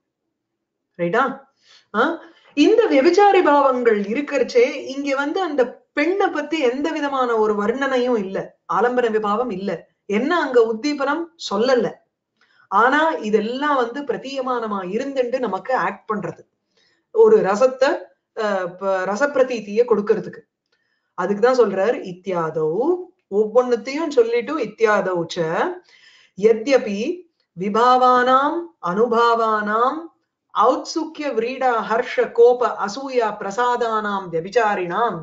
ரைட்டா ஆஹ் இந்த விபச்சாரி பாவங்கள் இருக்கறச்சே இங்க வந்து அந்த பெண்ணை பத்தி எந்த விதமான ஒரு வர்ணனையும் இல்ல ஆலம்பன விபாவம் இல்ல என்ன அங்க உத்தீபனம் சொல்லல ஆனா இதெல்லாம் வந்து பிரதீயமானமா இருந்துட்டு நமக்கு ஆக்ட் பண்றது ஒரு ரசத்தை அஹ் ப- ரசப்பிரதீதிய கொடுக்கறதுக்கு அதுக்குதான் சொல்றார் இத்தியாதௌ ஒவ்வொன்னத்தையும் சொல்லிட்டு இத்தியாதௌ ச யத்யபி விபாவானாம் அனுபாவானாம் ஔத்சுக்கிய விரீடா ஹர்ஷ கோப அசூயா பிரசாதானாம் வியபிச்சாரினாம்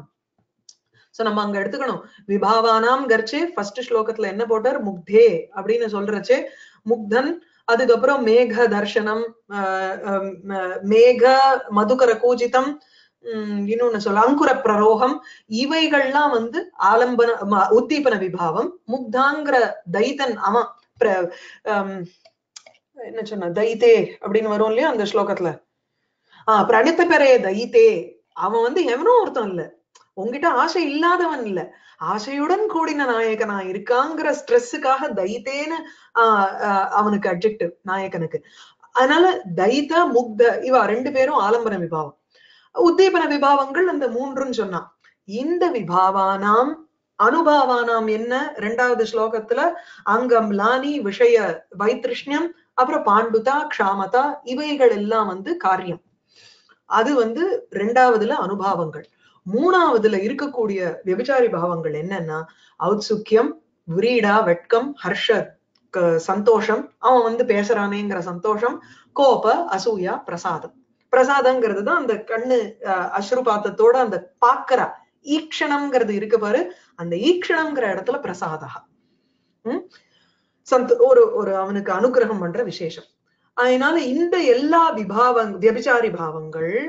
சோ நம்ம அங்க எடுத்துக்கணும் விபாவானாம் கர்ச்சே ஃபர்ஸ்ட் ஸ்லோகத்துல என்ன போட்டார் முக்தே அப்படின்னு சொல்றச்சே முக்தன் அதுக்கப்புறம் மேக தர்ஷனம் ஆஹ் ஹம், ஆஹ் மேக மதுகர கூஜிதம் உம் இன்னொன்னு சொல்ல அங்குர பிரரோகம் இவைகள்லாம் வந்து ஆலம்பன ம- உத்தீபன விபாவம் முக்தாங்கிற தைத்தன் அவன் பிர- ஹம், என்ன சொன்ன தைத்தே அப்படின்னு வரும் இல்லையா அந்த ஸ்லோகத்துல ஆஹ் பிரணித்த பெரே தைத்தே அவன் வந்து எவனோ ஒருத்தன் இல்ல உன்கிட்ட ஆசை இல்லாதவன் இல்ல ஆசையுடன் கூடின நாயகனா இருக்காங்கிற ஸ்ட்ரெஸ்ஸுக்காக தைத்தேன்னு ஆஹ் ஆஹ் அவனுக்கு அட்ஜெக்டிவ் நாயகனுக்கு அதனால தைத்த முக்த இவா ரெண்டு பேரும் ஆலம்பன விபாவம் உத்தீபன விபாவங்கள் அந்த மூன்றுன்னு சொன்னான் இந்த விபாவானாம் அனுபாவானாம் என்ன ரெண்டாவது ஸ்லோகத்துல அங்கம் லானி விஷய வைத்திருஷ்ணியம் அப்புறம் பாண்டுதா க்ஷாமதா இவைகள் எல்லாம் வந்து காரியம் அது வந்து ரெண்டாவதுல அனுபாவங்கள் மூணாவதுல இருக்கக்கூடிய விபச்சாரி பாவங்கள் என்னன்னா ஔத்சுக்கியம் விரீடா வெட்கம் ஹர்ஷ க- சந்தோஷம் அவன் வந்து பேசுறானேங்கிற சந்தோஷம் கோப அசூயா பிரசாதம் பிரசாதங்கிறது தான் அந்த கண்ணு அஹ், அஸ்ருபாத்தத்தோட அந்த பாக்குற ஈக்ஷணம்ங்கிறது இருக்கு பாரு அந்த ஈக்ஷணம்ங்கிற இடத்துல பிரசாதா உம் சந்த ஒரு ஒரு அவனுக்கு அனுகிரகம் பண்ற விசேஷம் அதனால இந்த எல்லா விபாவங் வியபிச்சாரி பாவங்கள்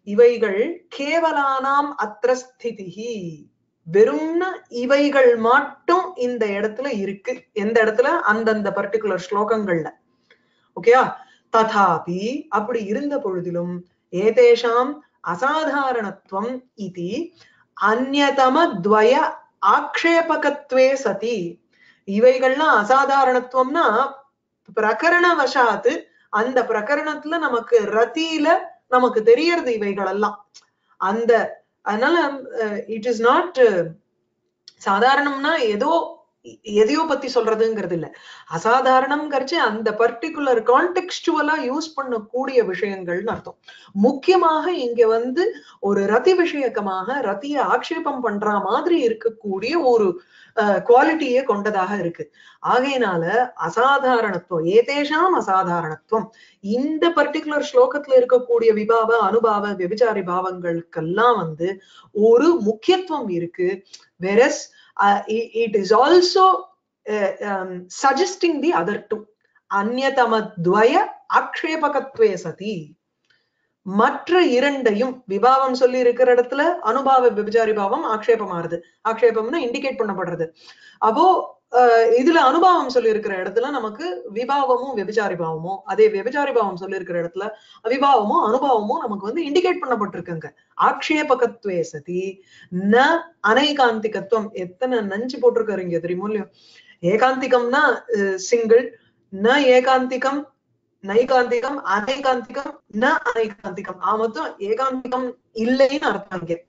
இவைகள் கேவலானாம் அத்திரஸ்திதிகி வெறும்ன இவைகள் மட்டும் இந்த இடத்துல இருக்கு எந்த இடத்துல அந்தந்த பர்டிகுலர் ஸ்லோகங்கள்ல ஓகேயா ததாபி அப்படி இருந்த பொழுதிலும் ஏதேஷாம் அசாதாரணத்துவம் இது அந்நதம துவய ஆக்ஷேபகத்வே சதி இவைகள்லாம் அசாதாரணத்துவம்னா பிரகரண வசாத்து அந்த பிரகரணத்துல நமக்கு ரத்தியில நமக்கு தெரியறது இவைகள் எல்லாம் அந்த அதனால இட் இஸ் நாட் சாதாரணம்னா ஏதோ எதையோ பத்தி சொல்றதுங்கிறது இல்ல அசாதாரணம்ங்கிறச்சு அந்த பர்டிகுலர் கான்டெக்ஸ்டுவலா யூஸ் பண்ணக்கூடிய விஷயங்கள்னு அர்த்தம் முக்கியமாக இங்க வந்து ஒரு ரதி விஷயக்கமாக ரத்திய ஆக்ஷேபம் பண்ற மாதிரி இருக்கக்கூடிய ஒரு குவாலிட்டியே கொண்டதாக இருக்கு ஆகையினால அசாதாரணத்துவம் ஏதேஷாம் அசாதாரணத்துவம் இந்த பர்டிகுலர் ஸ்லோகத்துல இருக்கக்கூடிய விபாவ அனுபாவ விபச்சாரி பாவங்களுக்கெல்லாம் வந்து ஒரு முக்கியத்துவம் இருக்கு whereas it is also suggesting the other two அந்நதமத்வய ஆக்ஷேபகத்வே சதி மற்ற இரண்டையும் விபாவம் சொல்லி இருக்கிற இடத்துல அனுபாவ விபச்சாரி பாவம் ஆக்ஷேபமாறுது ஆக்ஷேபம்னா இண்டிகேட் பண்ணப்படுறது அப்போ இதுல அனுபவம் சொல்லி இருக்கிற இடத்துல நமக்கு விபாவமும் விபச்சாரி பாவமும் அதே விபச்சாரி பாவம் சொல்லி இருக்கிற இடத்துல விபாவமும் அனுபவமும் நமக்கு வந்து இண்டிகேட் பண்ணப்பட்டிருக்குங்க ஆக்ஷேபகத்வே சதி ந அனைகாந்திகத்துவம் எத்தனை நஞ்சு போட்டிருக்காரு இங்க தெரியுமோ இல்லையோ ஏகாந்திகம்னா சிங்கிள் ந ஏகாந்திகம் நைகாந்திகம் அனைகாந்திகம் ந அனைகாந்திகம் ஆ மொத்தம் ஏகாந்திகம் இல்லைன்னு அர்த்தம் இங்க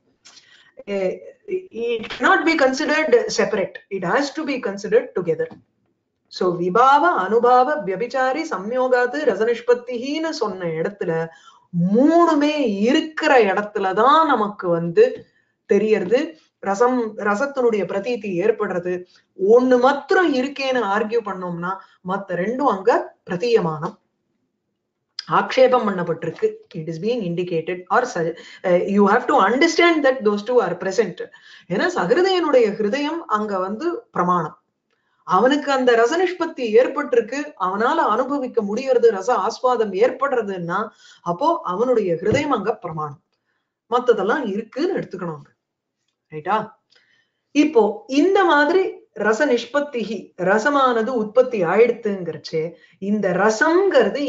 it cannot be considered separate it has to be considered together so vibhava anubhava வியபிச்சாரி சம்யோகாத்து ரசனிஷ்பத்தின்னு சொன்ன இடத்துல மூணுமே இருக்கிற இடத்துலதான் நமக்கு வந்து தெரியறது ரசம் ரசத்தினுடைய பிரதீதி ஏற்படுறது ஒண்ணு மாத்திரம் இருக்கேன்னு ஆர்கியூ பண்ணோம்னா மத்த ரெண்டும் அங்க பிரதீயமானம் ஆக்ஷேபம் பண்ணப்பட்டிருக்கு it is being indicated or you have to understand that those two are present ஏன்னா சகிருதயனுடைய ஹிருதயம் அங்க வந்து பிரமாணம் அவனுக்கு அந்த ரச நிஷ்பத்தி ஏற்பட்டிருக்கு அவனால அனுபவிக்க முடியறது ரச ஆஸ்வாதம் ஏற்படுறதுன்னா அப்போ அவனுடைய ஹிருதயம் அங்க பிரமாணம் மத்ததெல்லாம் இருக்குன்னு எடுத்துக்கணும் ரைட்டா இப்போ இந்த மாதிரி ரச நிஷ்பத்திகி ரசமானது உற்பத்தி ஆயிடுத்துங்கிறச்சு இந்த ரசம்ங்கிறது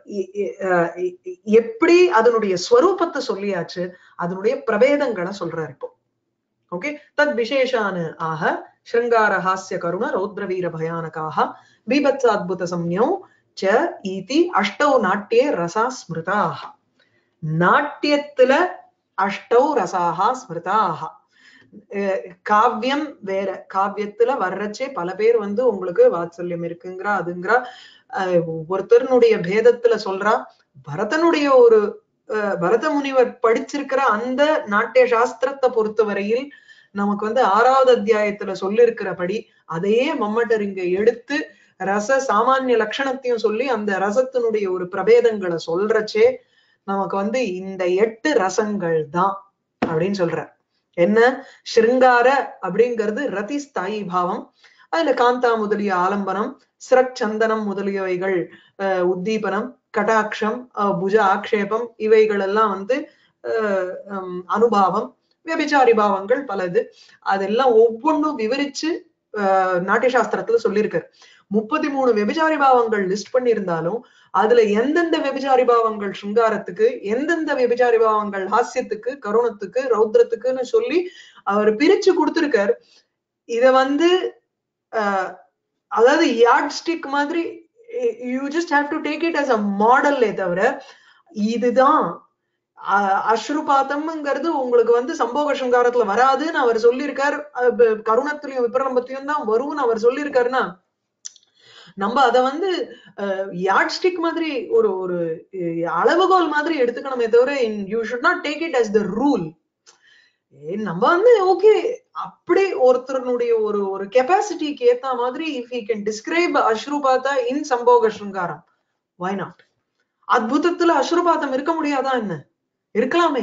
எப்படி அதனுடைய ஸ்வரூபத்தை சொல்லியாச்சு அதனுடைய பிரபேதங்களை சொல்றாரு இப்போ ஓகே தத் விசேஷான ஆக ஸ்ருங்கார ஹாஸ்ய கருண ரௌத்ர வீர பயானகாக பீபத்ஸ அத்புத சம்யோ ச ஈதி அஷ்டௌ நாட்டியே ரசா ஸ்மிருதாக நாட்டியத்துல அஷ்டௌ ரசாக ஸ்மிருதாக காவியம் வேற காவியத்துல வர்றச்சே பல பேர் வந்து உங்களுக்கு வாத்சல்யம் இருக்குங்கிறா அதுங்கிறா ஒருத்தருனுடைய பேதத்துல சொல்றா பரதனுடைய ஒரு பரத முனிவர் படிச்சிருக்கிற அந்த நாட்டிய சாஸ்திரத்தை பொறுத்தவரையில் நமக்கு வந்து ஆறாவது அத்தியாயத்துல சொல்லிருக்கிறபடி அதையே மம்மட்டர் இங்க எடுத்து ரச சாமானிய லட்சணத்தையும் சொல்லி அந்த ரசத்தினுடைய ஒரு பிரபேதங்களை சொல்றச்சே நமக்கு வந்து இந்த எட்டு ரசங்கள் தான் அப்படின்னு சொல்ற என்ன ஸ்ருங்கார அப்படிங்கிறது ரதி ஸ்தாயி பாவம் அதுல காந்தா முதலிய ஆலம்பனம் சிரக் சந்தனம் முதலியவைகள் உத்தீபனம் கடாட்சம் புஜ ஆக்ஷேபம் இவைகள் எல்லாம் வந்து அனுபாவம் வியபிச்சாரி பாவங்கள் பலது அதெல்லாம் ஒவ்வொன்றும் விவரிச்சு நாட்டிய சாஸ்திரத்துல சொல்லியிருக்காரு முப்பத்தி மூணு வெபிச்சாரி பாவங்கள் லிஸ்ட் பண்ணியிருந்தாலும் அதுல எந்தெந்த வெபிச்சாரி பாவங்கள் சுங்காரத்துக்கு எந்தெந்த வெபிச்சாரி பாவங்கள் ஹாஸ்யத்துக்கு கருணத்துக்கு ரௌத்ரத்துக்குன்னு சொல்லி அவர் பிரிச்சு கொடுத்திருக்கார் இத வந்து அதாவது யார்ட் ஸ்டிக் மாதிரி you just have to take it as a மாடல்லே தவிர இதுதான் அஸ்ருபாத்தம்ங்கிறது உங்களுக்கு வந்து சம்போக சுங்காரத்துல வராதுன்னு அவர் சொல்லியிருக்கார் கருணத்திலையும் விப்ரலம்பத்திலையும் தான் வரும்னு அவர் சொல்லியிருக்காருன்னா நம்ம அத வந்து யார்ட் ஸ்டிக் மாதிரி ஒரு ஒரு அளவுகோல் மாதிரி எடுத்துக்கணுமே தவிர you should not take it as the rule நம்ம வந்து ஓகே அப்படி ஒருத்தருனுடைய ஒரு ஒரு கெப்பாசிட்டிக்கு ஏத்த மாதிரி இஃப் யூ கேன் டிஸ்கிரைப் அஸ்ருபாத்தா இன் சம்போக சுங்காரம் வை நாட் அத்புதத்துல அஸ்ருபாத்தம் இருக்க முடியாதா என்ன இருக்கலாமே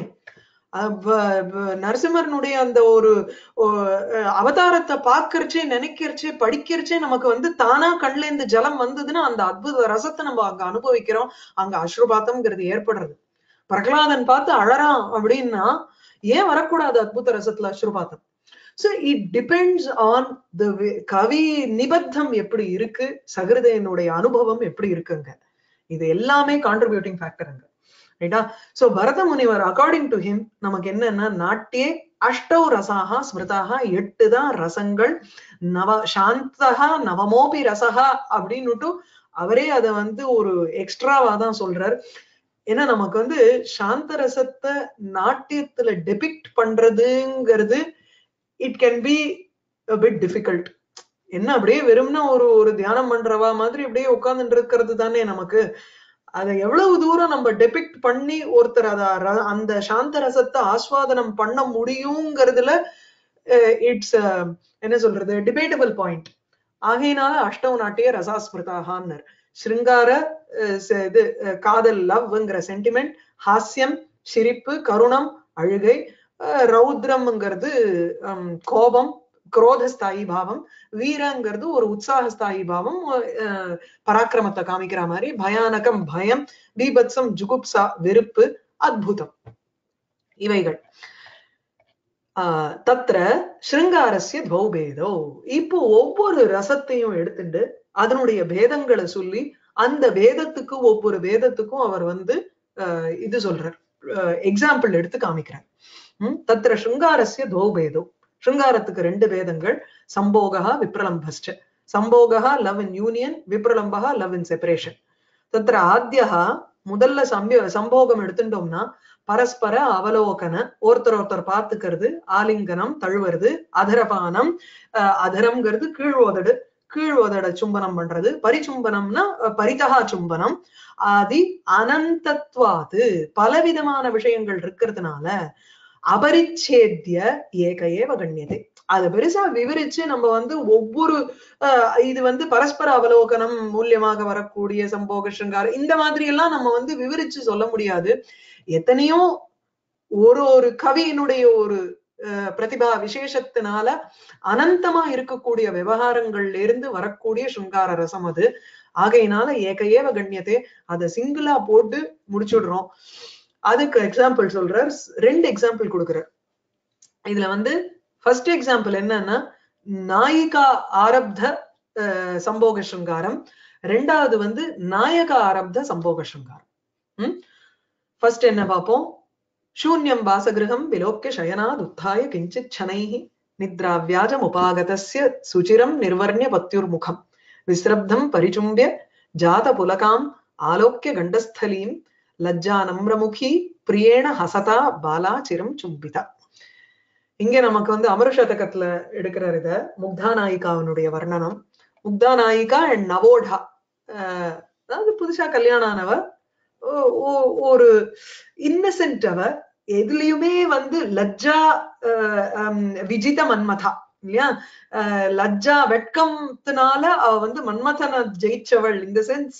நரசிம்மரனுடைய அந்த ஒரு அவதாரத்தை பாக்குறச்சே நினைக்கிறச்சே படிக்கிறச்சே நமக்கு வந்து தானா கண்ல இருந்து ஜலம் வந்ததுன்னா அந்த அற்புத ரசத்தை நம்ம அங்க அனுபவிக்கிறோம் அங்க அஸ்ருபாத்தம்ங்கிறது ஏற்படுறது பிரகலாதன் பார்த்து அழறான் அப்படின்னா ஏன் வரக்கூடாது அத்புத ரசத்துல அஸ்ருபாத்தம் so it depends on the கவி நிபத்தம் எப்படி இருக்கு சகிருதையனுடைய அனுபவம் எப்படி இருக்குங்க இது எல்லாமே கான்ட்ரிபியூட்டிங் ஃபேக்டர் அங்க ரைட்டா சோ பரத முனிவர் அக்கார்டிங் டு ஹிம் நமக்கு என்னன்னா நாட்டியே அஷ்டௌ ரசாக ஸ்மிருதாக எட்டு தான் ரசங்கள் நவ சாந்தகா நவமோபி ரசகா அப்படின்னுட்டு அவரே அதை வந்து ஒரு எக்ஸ்ட்ராவா தான் சொல்றார் ஏன்னா நமக்கு வந்து சாந்த ரசத்தை நாட்டியத்துல டெபிக்ட் பண்றதுங்கிறது it can be bit difficult என்ன அப்படியே வெறும்னா ஒரு ஒரு தியானம் பண்றவா மாதிரி அப்படியே உட்கார்ந்துட்டு இருக்கிறது தானே நமக்கு அதை எவ்வளவு தூரம் நம்ம டெபிக்ட் பண்ணி ஒருத்தர் அத ர- அந்த சாந்த ரசத்தை ஆஸ்வாதனம் பண்ண முடியுங்கிறதுல இட்ஸ் என்ன சொல்றது டிபேட்டபிள் பாயிண்ட் ஆகையினால அஷ்டவ நாட்டிய ரசாஸ்மிருதாகான்னர் ஸ்ருங்கார அஹ், ச- இது அஹ், காதல் லவ்ங்கிற சென்டிமெண்ட் ஹாஸ்யம் சிரிப்பு கருணம் அழுகை அஹ், ரௌத்ரம்ங்கிறது ஹம், கோபம் குரோதஸ்தாயி பாவம் வீரங்கிறது ஒரு உற்சாகஸ்தாயி பாவம் அஹ், பராக்கிரமத்தை காமிக்கிற மாதிரி பயானகம் பயம் பீபத்சம் ஜுகுப்சா வெறுப்பு அத்புதம் இவைகள் ஆஹ் தத்ர ஸ்ருங்காரஸ்ய துவௌ பேதோ இப்போ ஒவ்வொரு ரசத்தையும் எடுத்துட்டு அதனுடைய பேதங்களை சொல்லி அந்த வேதத்துக்கு ஒவ்வொரு வேதத்துக்கும் அவர் வந்து ஆஹ் இது சொல்றார் எக்ஸாம்பிள் எடுத்து காமிக்கிறார் ம், தத்ர ஸ்ருங்காரஸ்ய துவௌ பேதோ ஸ்ருங்காரத்துக்கு ரெண்டு வேதங்கள் சம்போகா விப்ரலம்பஸ்ட சம்போகா லவ் இன் யூனியன் விப்ரலம்பகா லவ் இன் செப்பரேஷன் தத்ர ஆத்யஹா முதல்ல சம்பிய சம்போகம் எடுத்துட்டோம்னா பரஸ்பர அவலோகன ஒருத்தர் ஒருத்தர் பார்த்துக்கிறது ஆலிங்கனம் தழுவுறது அதரபானம் அஹ் அதரம்ங்கிறது கீழ் உதடு கீழ் உதட சும்பனம் பண்றது பரிச்சும்பனம்னா அஹ் பரிதகா சும்பனம் ஆதி அனந்தத்வாது பலவிதமான விஷயங்கள் இருக்கிறதுனால அபரிச்சேத்திய ஏக ஏவ கண்ணியதே அது பெருசா விவரிச்சு நம்ம வந்து ஒவ்வொரு அஹ், இது வந்து பரஸ்பர அவலோகனம் மூலியமாக வரக்கூடிய சம்போக சிருங்காரம் இந்த மாதிரி எல்லாம் நம்ம வந்து விவரிச்சு சொல்ல முடியாது எத்தனையோ ஒரு ஒரு கவியினுடைய ஒரு அஹ், பிரதிபா விசேஷத்தினால அனந்தமா இருக்கக்கூடிய விவகாரங்கள்ல இருந்து வரக்கூடிய சிருங்கார ரசம் அது ஆகையினால ஏக ஏவ கண்ணியத்தை அதை சிங்கிளா போட்டு முடிச்சுடுறோம் அதுக்கு எக்ஸாம்பிள் சொல்றார் ரெண்டு எக்ஸாம்பிள் கொடுக்குறார் இதுல வந்து ஃபர்ஸ்ட் எக்ஸாம்பிள் என்னன்னா நாயிகா ஆரப்த அஹ், சம்போக சிருங்காரம் ரெண்டாவது வந்து நாயக ஆரப்த சம்போக சிருங்காரம் ம் ஃபர்ஸ்ட் என்ன பார்ப்போம் शून्यं वासगृहं विलोक्य शयनाद् उत्थाय किञ्चित् शनैः निद्राव्याजमुपागतस्य सुचिरं निर्वर्ण्य पत्युर्मुखम् विस्रब्धं परिचुम्ब्य जातपुलकाम् आलोक्य गण्डस्थलीं लज्जानम्रमुखी பிரியேண ஹசதா பாலா சிரம் சும்பிதா இங்க நமக்கு வந்து அமருஷதகத்துல எடுக்கிறார் இத முக்தா நாயிகாவினுடைய வர்ணனம் முக்தா நாயிகா அண்ட் நவோடா அஹ் அதாவது புதுசா கல்யாணம் ஆனவ ஓ- ஓ- ஒரு இன்னசென்ட் அவ எதுலயுமே வந்து லஜ்ஜா அஹ், ஹம், விஜித மன்மதா இல்லையா அஹ், லஜ்ஜா வெட்கம்னால அவ வந்து மன்மதனை ஜெயிச்சவள் இந்த சென்ஸ்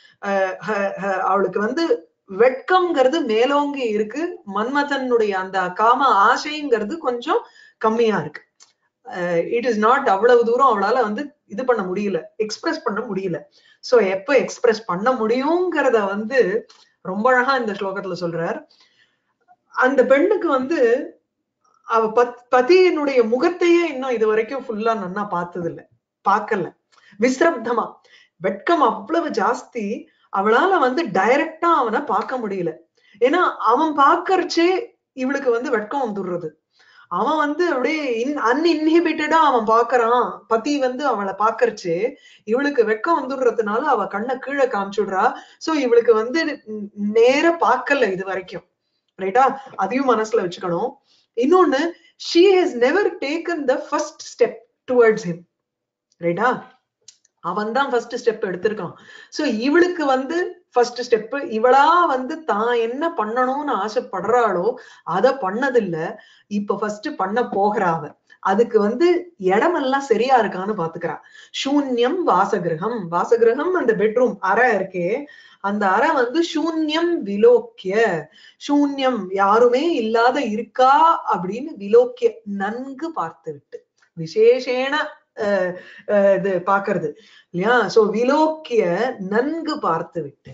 அவளுக்கு வந்து வெட்கம்ங்கிறது மேலோங்கி இருக்கு மன்மதனுடைய அந்த காம ஆசைங்கிறது கொஞ்சம் கம்மியா இருக்கு இட் இஸ் நாட் அவ்வளவு தூரம் அவளால வந்து இது பண்ண முடியல எக்ஸ்பிரஸ் பண்ண முடியல சோ எப்ப எக்ஸ்பிரஸ் பண்ண முடியுங்கிறத வந்து ரொம்ப அழகா இந்த ஸ்லோகத்துல சொல்றார் அந்த பெண்ணுக்கு வந்து அவ பத் பதியினுடைய முகத்தையே இன்னும் இது வரைக்கும் ஃபுல்லா நன்னா பார்த்தது இல்ல பார்க்கல விஸ்ரப்தமா வெட்கம் அவ்வளவு ஜாஸ்தி அவளால வந்து டைரக்டா அவனை பார்க்க முடியல ஏன்னா அவன் பார்க்கறச்சே இவளுக்கு வந்து வெட்கம் வந்துடுறது அவன் வந்து அப்படியே அன்இன்ஹிபிட்டடா அவன் பாக்குறான் பதி வந்து அவளை பாக்கறச்சு இவளுக்கு வெக்கம் வந்துடுறதுனால அவ கண்ணை கீழே காமிச்சுடுறா சோ இவளுக்கு வந்து ந- நேர பார்க்கல இது வரைக்கும் ரைட்டா அதையும் மனசுல வச்சுக்கணும் இன்னொன்னு she has never taken the first step towards him ரைட்டா அவன் தான் ஃபர்ஸ்ட் ஸ்டெப் எடுத்திருக்கான் சோ இவளுக்கு வந்து ஃபர்ஸ்ட் ஸ்டெப் இவளா வந்து தான் என்ன பண்ணணும்னு ஆசைப்படுறாளோ அத பண்ணதில்ல இப்ப ஃபர்ஸ்ட் பண்ண போகிறா அவ அதுக்கு வந்து இடமெல்லாம் சரியா இருக்கான்னு பாத்துக்கிறா சூன்யம் வாசகிரகம் வாசகிரகம் அந்த பெட்ரூம் அறை இருக்கே அந்த அறை வந்து சூன்யம் விலோக்கிய சூன்யம் யாருமே இல்லாத இருக்கா அப்படின்னு விலோக்கிய நன்கு பார்த்து விட்டு விசேஷேன அஹ், அஹ், இது பாக்குறது இல்லையா சோ விலோக்கிய நன்கு பார்த்து விட்டு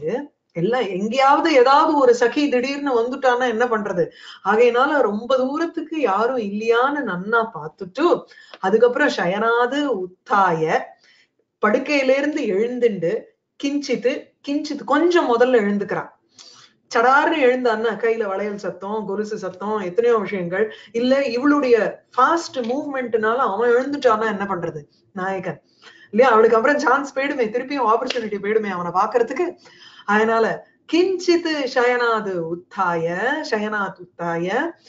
எல்லாம் எங்கேயாவது ஏதாவது ஒரு சகி திடீர்னு வந்துட்டான்னா என்ன பண்றது ஆகையினால ரொம்ப தூரத்துக்கு யாரும் இல்லையான்னு நன்னா பார்த்துட்டு அதுக்கப்புறம் சயனாது உத்தாய படுக்கையிலிருந்து எழுந்துண்டு கிஞ்சித்து கிஞ்சித்து கொஞ்சம் முதல்ல எழுந்துக்கிறான் சடார்னு எழுந்தான்னா கையில வளையல் சத்தம் கொலுசு சத்தம் எத்தனையோ விஷயங்கள் இல்ல இவளுடைய ஃபாஸ்ட் மூவ்மெண்ட்னால அவன் எழுந்துட்டான்னா என்ன பண்றது நாயகன் இல்லையா அவளுக்கு அப்புறம் சான்ஸ் போயிடுமே திருப்பியும் ஆப்பர்ச்சுனிட்டி போயிடுமே அவனை பாக்குறதுக்கு அதனால கிஞ்சித் சயனாது உத்தாய சயனாத் உத்தாய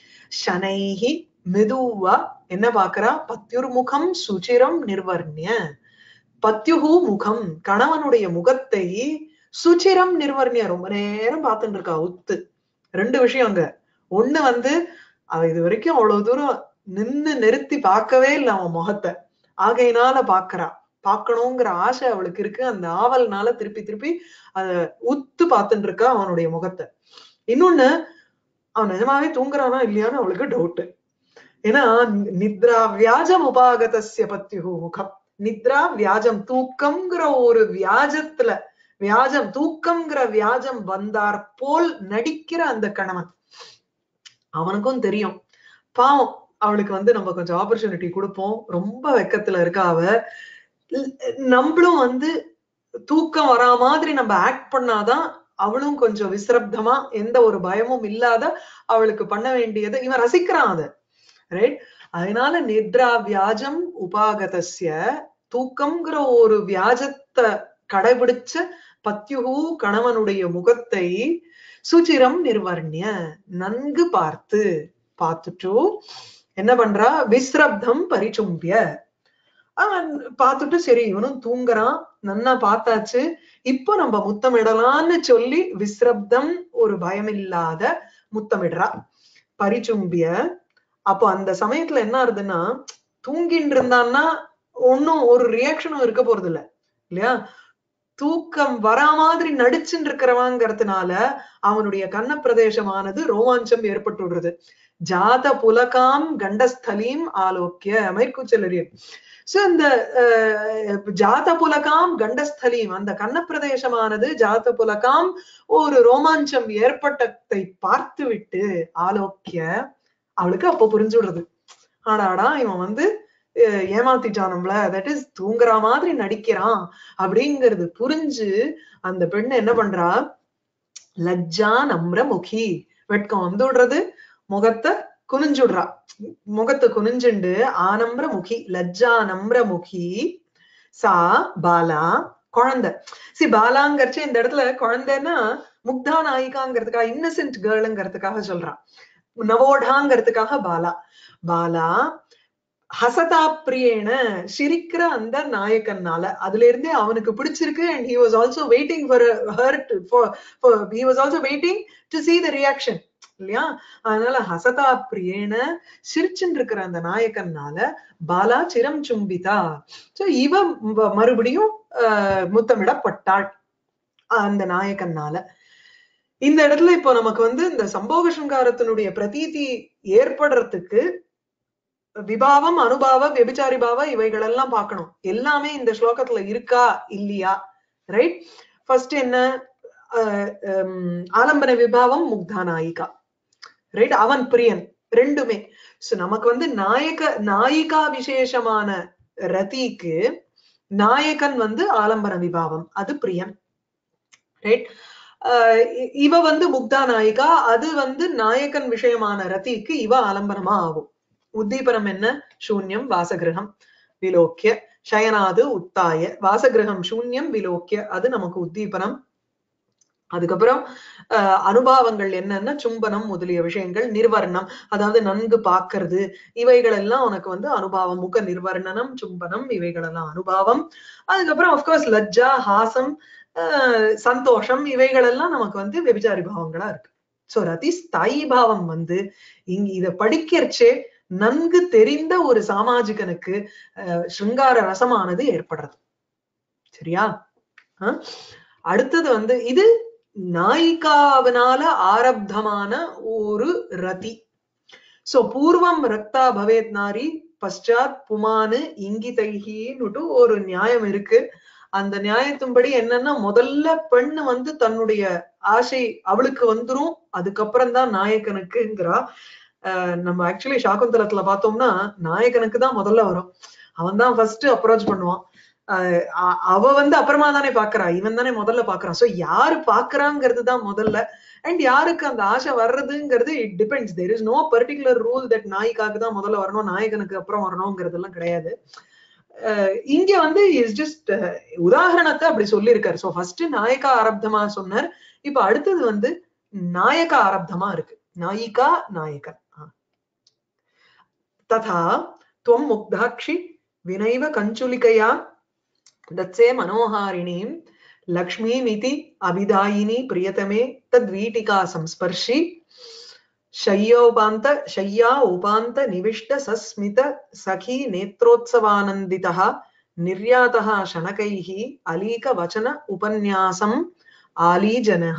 சனைஹி மெதுவா என்ன பாக்குறா பத்யுர்முகம் சுச்சிரம் நிர்வர்ணிய பத்யுகு முகம் கணவனுடைய முகத்தை சுச்சிரம் நிர்வர்ணிய ரொம்ப நேரம் பார்த்துட்டு இருக்கா உத்து ரெண்டு விஷயம் அங்க ஒண்ணு வந்து அவ இது வரைக்கும் அவ்வளவு தூரம் நின்னு நிறுத்தி பார்க்கவே இல்லை அவன் முகத்தை ஆகையினால பாக்குறா பார்க்கணுங்கிற ஆசை அவளுக்கு இருக்கு அந்த ஆவல்னால திருப்பி திருப்பி அத உத்து பார்த்துட்டு இருக்கா அவனுடைய முகத்தை இன்னொன்னு அவன் நிஜமாவே தூங்குறானா இல்லையான்னு அவளுக்கு டவுட் ஏன்னா நித்ரா வியாஜம் உபாகதசிய பத்யுகு முகம் நித்ரா வியாஜம் தூக்கம்ங்கிற ஒரு வியாஜத்துல வியாஜம் தூக்கம்ங்கிற வியாஜம் வந்தார் போல் நடிக்கிற அந்த கணவன் அவனுக்கும் தெரியும் பாவம் அவளுக்கு வந்து நம்ம கொஞ்சம் ஆப்பர்ச்சுனிட்டி கொடுப்போம் ரொம்ப வெக்கத்துல இருக்கா அவ நம்மளும் வந்து தூக்கம் வரா மாதிரி நம்ம ஆக்ட் பண்ணாதான் அவளும் கொஞ்சம் விசிரப்தமா எந்த ஒரு பயமும் இல்லாத அவளுக்கு பண்ண வேண்டியது இவன் ரசிக்கிறான் அத ரைட் அதனால நித்ரா வியாஜம் உபாகதஸ்ய தூக்கம்ங்கிற ஒரு வியாஜத்தை கடைபிடிச்ச பத்யுகு கணவனுடைய முகத்தை சுச்சிரம் நிர்வர்ணிய நன்கு பார்த்து பார்த்துட்டு என்ன பண்றா விஸ்ரப்தம் பரிச்சும்பிய பார்த்துட்டு சரி இவனும் தூங்குறான் நன்னா பார்த்தாச்சு இப்போ நம்ம முத்தமிடலாம்னு சொல்லி விஸ்ரப்தம் ஒரு பயமில்லாத முத்தமிடுறா பரிச்சும்பிய அப்போ அந்த சமயத்துல என்ன ஆகுதுன்னா தூங்கிட்டு இருந்தான்னா ஒன்னும் ஒரு ரியாக்ஷனும் இருக்க போறது இல்ல இல்லையா தூக்கம் வரா மாதிரி நடிச்சுட்டு இருக்கிறவாங்கிறதுனால அவனுடைய கண்ண பிரதேசமானது ரோமாஞ்சம் ஏற்பட்டு விடுறது ஜாத புலகாம் கண்டஸ்தலீம் ஆலோக்கிய மேற்கூச்சலரியன் சோ இந்த ஜாத புலகாம் கண்டஸ்தலீம் அந்த கண்ண பிரதேசமானது ஜாத புலகாம் ஒரு ரோமாஞ்சம் ஏற்பட்டதை பார்த்து விட்டு ஆலோக்கிய அவளுக்கு அப்ப புரிஞ்சு விடுறது ஆடாடா இவன் வந்து ஏமாத்திட்டானும்ல தட் இஸ் தூங்குற மாதிரி நடிக்கிறான் அப்படிங்கிறது புரிஞ்சு அந்த பெண்ணு என்ன பண்றா லஜ்ஜா நம்ர முகி வெட்கம் வந்து விடுறது முகத்தை குனிஞ்சுடுறா முகத்தை குனிஞ்சுண்டு ஆனம்ர முகி லஜ்ஜா நம்ர முகி சா பாலா குழந்தை சி பாலாங்கிறச்சு இந்த இடத்துல குழந்தைன்னா முக்தா நாயிகாங்கிறதுக்காக இன்னசென்ட் கேர்ளுங்கிறதுக்காக சொல்றான் நவோடாங்கிறதுக்காக பாலா பாலா ஹசதா பிரியேன சிரிக்கிற அந்த நாயக்கன்னால அதுல இருந்தே அவனுக்கு பிடிச்சிருக்கு and he was also waiting for her he was also waiting to see the reaction இல்லையா அதனால ஹசதா பிரியேன சிரிச்சுட்டு இருக்கிற அந்த நாயக்கன்னால பாலா சிரம் சும்பிதா சோ இவ மறுபடியும் முத்தமிடப்பட்டாள் அந்த நாயக்கன்னால இந்த இடத்துல இப்போ நமக்கு வந்து இந்த சம்போக சிங்காரத்தினுடைய பிரதீதி ஏற்படுறதுக்கு விபாவம் அனுபாவ வெபிச்சாரி பாவ இவைகள் எல்லாம் பார்க்கணும் எல்லாமே இந்த ஸ்லோகத்துல இருக்கா இல்லையா ரைட் ஃபர்ஸ்ட் என்ன ஆலம்பன விபாவம் முக்தா நாயிகா ரைட் அவன் பிரியன் ரெண்டுமே சோ நமக்கு வந்து நாயக நாயிகா விசேஷமான ரதிக்கு நாயகன் வந்து ஆலம்பன விபாவம் அது பிரியன் ரைட் இவ வந்து முக்தா நாயிகா அது வந்து நாயகன் விஷயமான ரதிக்கு இவ ஆலம்பனமா ஆகும் உத்தீபனம் என்ன சூன்யம் வாசகிரகம் விலோக்கிய சயனாது உத்தாய வாசகிரகம் சூன்யம் விலோக்கிய அது நமக்கு உத்தீபனம் அதுக்கப்புறம் அஹ் அனுபவங்கள் என்னன்னா சும்பனம் முதலிய விஷயங்கள் நிர்வர்ணம் அதாவது நன்கு பாக்குறது இவைகள் எல்லாம் உனக்கு வந்து அனுபவம் முக நிர்வர்ணனம் சும்பனம் இவைகள் எல்லாம் அனுபவம் அதுக்கப்புறம் அப்கோர்ஸ் லஜ்ஜா ஹாசம் சந்தோஷம் இவைகள் எல்லாம் நமக்கு வந்து வெபிச்சாரி பாவங்களா இருக்கு சோ ரதி ஸ்தாயி பாவம் வந்து இங்க இத படிக்கிறச்சே நன்கு தெரிந்த ஒரு சாமாஜிகனுக்கு சிருங்கார ரசமானது ஏற்படுறது சரியா அடுத்தது வந்து இது நாயிகாவினால ஆரப்தமான ஒரு ரதி சோ பூர்வம் ரக்தா பவேத் நாரி பశ్చాத் புமானு இங்கிதைகின்னுட்டு ஒரு நியாயம் இருக்கு அந்த நியாயத்தின்படி என்னன்னா முதல்ல பெண்ணு வந்து தன்னுடைய ஆசை அவளுக்கு வந்துரும் அதுக்கப்புறம் தான் நாயகனுக்குங்கிறா ஆஹ் நம்ம ஆக்சுவலி சாகுந்தலத்துல பார்த்தோம்னா நாயகனுக்கு தான் முதல்ல வரும் அவன் தான் ஃபர்ஸ்ட் அப்ரோச் பண்ணுவான் ஆஹ் அ- அவ வந்து அப்புறமா தானே பாக்குறா இவன் தானே முதல்ல பாக்குறான் சோ யாரு பாக்குறாங்கிறது தான் முதல்ல அண்ட் யாருக்கு அந்த ஆசை வர்றதுங்கிறது it depends there is no particular rule that நாய்க்காக்கு தான் முதல்ல வரணும் நாயகனுக்கு அப்புறம் வரணுங்கிறது எல்லாம் கிடையாது அஹ் இங்க வந்து இஸ் ஜஸ்ட் உதாரணத்தை அப்படி சொல்லியிருக்காரு சோ ஃபர்ஸ்ட் நாயகா ஆரப்தமா சொன்னார் இப்ப அடுத்தது வந்து நாயக ஆரப்தமா இருக்கு நாயிகா நாயகன் ஆ. ததா துவம் முக்தாட்சி வினைவ கஞ்சுலிகையா தத்சே மனோஹாரிணீம் லக்ஷ்மீமிதி அபிதாயினி பிரியதமே தத்வீட்டிகா சம்ஸ்பர்ஷி शय्योपान्त शय्या उपान्त निविष्ट सस्मित सखी नेत्रोत्सवानन्दितः निर्यातः शनकैः अलीक वचन उपन्यासम् आलीजनः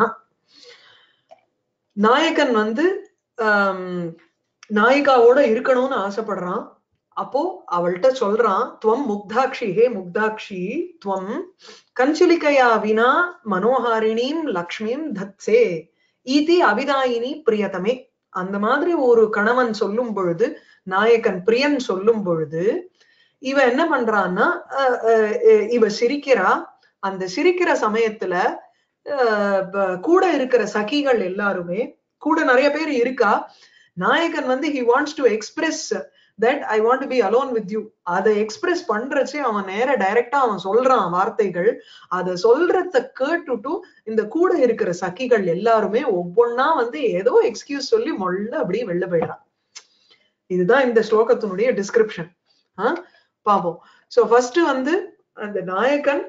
நாயகன் வந்து ஆம், நாயிகாவோட இருக்கணும்னு ஆசைப்படுறான் அப்போ அவள்கிட்ட சொல்றான் துவம் முக்தாட்சி ஹே முக்தாட்சி துவம் கஞ்சுலிகையா வினா மனோஹாரிணீம் லக்ஷ்மிம் தத்சே ஈதி அபிதாயினி பிரியதமே அந்த மாதிரி ஒரு கணவன் சொல்லும் பொழுது நாயகன் பிரியன் சொல்லும் பொழுது இவ என்ன பண்றான்னா அஹ், அஹ், அஹ், இவ சிரிக்கிறா அந்த சிரிக்கிற சமயத்துல அஹ், ப- கூட இருக்கிற சகிகள் எல்லாருமே கூட நிறைய பேர் இருக்கா நாயகன் வந்து he wants to express that I want to be alone with you அதை எக்ஸ்பிரஸ் பண்றச்சே அவன் நேர டைரக்டா அவன் சொல்றான் வார்த்தைகள் அதை சொல்றத கேட்டுட்டு இந்த கூட இருக்கிற சகிகள் எல்லாருமே ஒவ்வொன்னா வந்து ஏதோ எக்ஸ்கியூஸ் சொல்லி மொள்ள அப்படியே வெளில போயிடுறான் இதுதான் இந்த ஸ்லோகத்தினுடைய டிஸ்கிரிப்ஷன் பாப்போம் சோ ஃபர்ஸ்ட் வந்து அந்த நாயகன்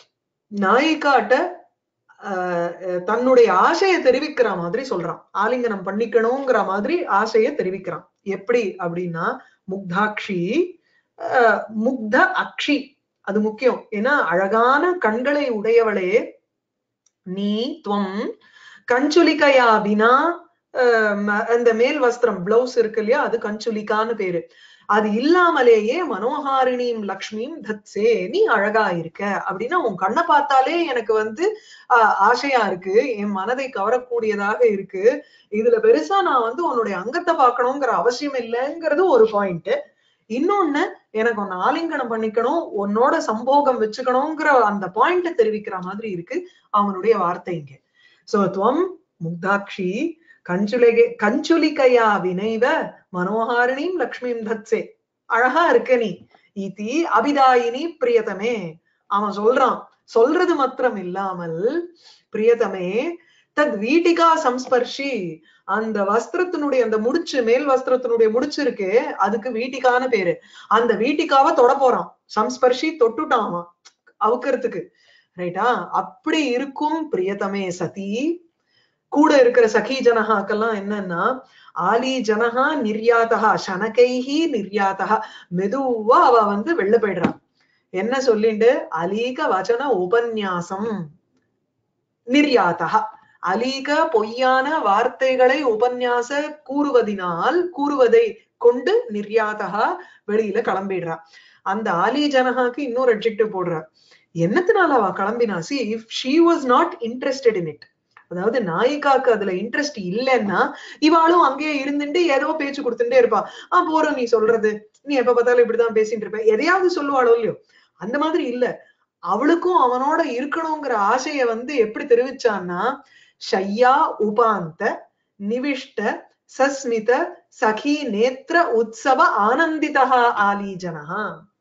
நாயிகாட்ட ஆஹ் அஹ் தன்னுடைய ஆசையை தெரிவிக்கிற மாதிரி சொல்றான் ஆலிங்கனம் பண்ணிக்கணுங்கிற மாதிரி ஆசையை தெரிவிக்கிறான் எப்படி அப்படின்னா முக்தாட்சி ஆஹ் முக்த அக்ஷி அது முக்கியம் ஏன்னா அழகான கண்களை உடையவளே நீ துவம் கஞ்சுலிகையா வினா ஆஹ் ம- அந்த மேல் வஸ்திரம் பிளவுஸ் இருக்கு இல்லையா அது கஞ்சுலிகான்னு பேரு அது இல்லாமலேயே மனோஹாரிணியும் லக்ஷ்மியும் தத்சே நீ அழகா இருக்க அப்படின்னா உன் கண்ணை பார்த்தாலே எனக்கு வந்து ஆஹ் ஆசையா இருக்கு என் மனதை கவரக்கூடியதாக இருக்கு இதுல பெருசா நான் வந்து உன்னுடைய அங்கத்தை பார்க்கணுங்கிற அவசியம் இல்லைங்கிறது ஒரு பாயிண்ட் இன்னொன்னு எனக்கு உன்னை ஆலிங்கனம் பண்ணிக்கணும் உன்னோட சம்போகம் வச்சுக்கணுங்கிற அந்த பாயிண்ட தெரிவிக்கிற மாதிரி இருக்கு அவனுடைய வார்த்தை இங்க சோ துவம் முக்தாட்சி கஞ்சுலிகை கஞ்சுலிகையா வினைவ மனோஹாரிணியும் லக்ஷ்மியும் தத்சே அழகா இருக்க நீ இதி அபிதாயினி பிரியதமே அவன் சொல்றான் சொல்றது மாத்திரம் இல்லாமல் பிரியதமே தத் வீட்டிகா சம்ஸ்பர்ஷி அந்த வஸ்திரத்தினுடைய அந்த முடிச்சு மேல் வஸ்திரத்தினுடைய முடிச்சு இருக்கு அதுக்கு வீட்டிகான்னு பேரு அந்த வீட்டிகாவை தொட போறான் சம்ஸ்பர்ஷி தொட்டுட்டான் அவன் அவுக்கிறதுக்கு ரைட்டா அப்படி இருக்கும் பிரியதமே சதி கூட இருக்கிற சகி ஜனகாக்கெல்லாம் என்னன்னா ஆலி ஜனகா நிர்யாதகா சனகைஹி நிர்யாதகா மெதுவா அவ வந்து வெளில போயிடுறான் என்ன சொல்லிண்டு அலீக வச்சன உபன்யாசம் நிர்யாதகா அலீக பொய்யான வார்த்தைகளை உபன்யாச கூறுவதினால் கூறுவதை கொண்டு நிர்யாதகா வெளியில கிளம்பிடுறா அந்த ஆலி ஜனகாக்கு இன்னொரு அட்ஜெக்டிவ் போடுறா என்னத்தினால அவ கிளம்பினா see if she was not interested in it அதாவது நாயிகாக்கு அதுல இன்ட்ரெஸ்ட் இல்லைன்னா இவாளும் அங்கேயே இருந்துட்டு ஏதோ பேச்சு கொடுத்துட்டே இருப்பா ஆஹ் போறோம் நீ சொல்றது நீ எப்ப பார்த்தாலும் இப்படிதான் பேசிட்டு இருப்ப எதையாவது சொல்லுவாளோ இல்லையோ அந்த மாதிரி இல்ல அவளுக்கும் அவனோட இருக்கணுங்கிற ஆசைய வந்து எப்படி தெரிவிச்சான்னா ஷையா உபாந்த நிவிஷ்ட சஸ்மித சகி நேத்திர உற்சவ ஆனந்திதா ஆலீஜனா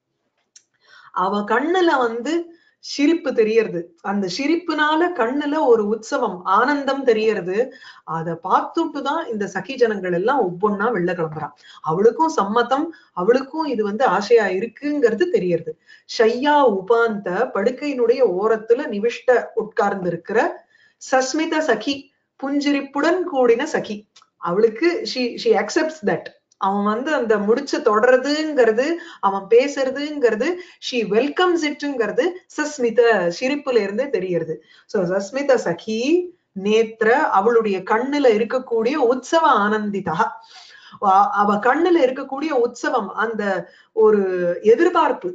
அவ கண்ணுல வந்து சிரிப்பு தெரியறது அந்த சிரிப்புனால கண்ணுல ஒரு உற்சவம் ஆனந்தம் தெரியறது அத பார்த்துட்டு தான் இந்த சகி ஜனங்கள் எல்லாம் ஒவ்வொன்னா வெளில கிளம்புறான் அவளுக்கும் சம்மதம் அவளுக்கும் இது வந்து ஆசையா இருக்குங்கிறது தெரியறது ஷையா உபாந்த படுக்கையினுடைய ஓரத்துல நிவிஷ்ட உட்கார்ந்து இருக்கிற சஸ்மித சகி புஞ்சிரிப்புடன் கூடின சகி அவளுக்கு ஷி ஷி அக்செப்ட்ஸ் தட் அவன் வந்து அந்த முடிச்ச தொடர்றதுங்கிறது அவன் பேசுறதுங்கிறது ஷி வெல்கம்ஸ் இட்டுங்கிறது சஸ்மித சிரிப்புல இருந்தே தெரியறது சோ சஸ்மித சகி நேத்திர அவளுடைய கண்ணுல இருக்கக்கூடிய உற்சவ ஆனந்திதா அவ கண்ணுல இருக்கக்கூடிய உற்சவம் அந்த ஒரு எதிர்பார்ப்பு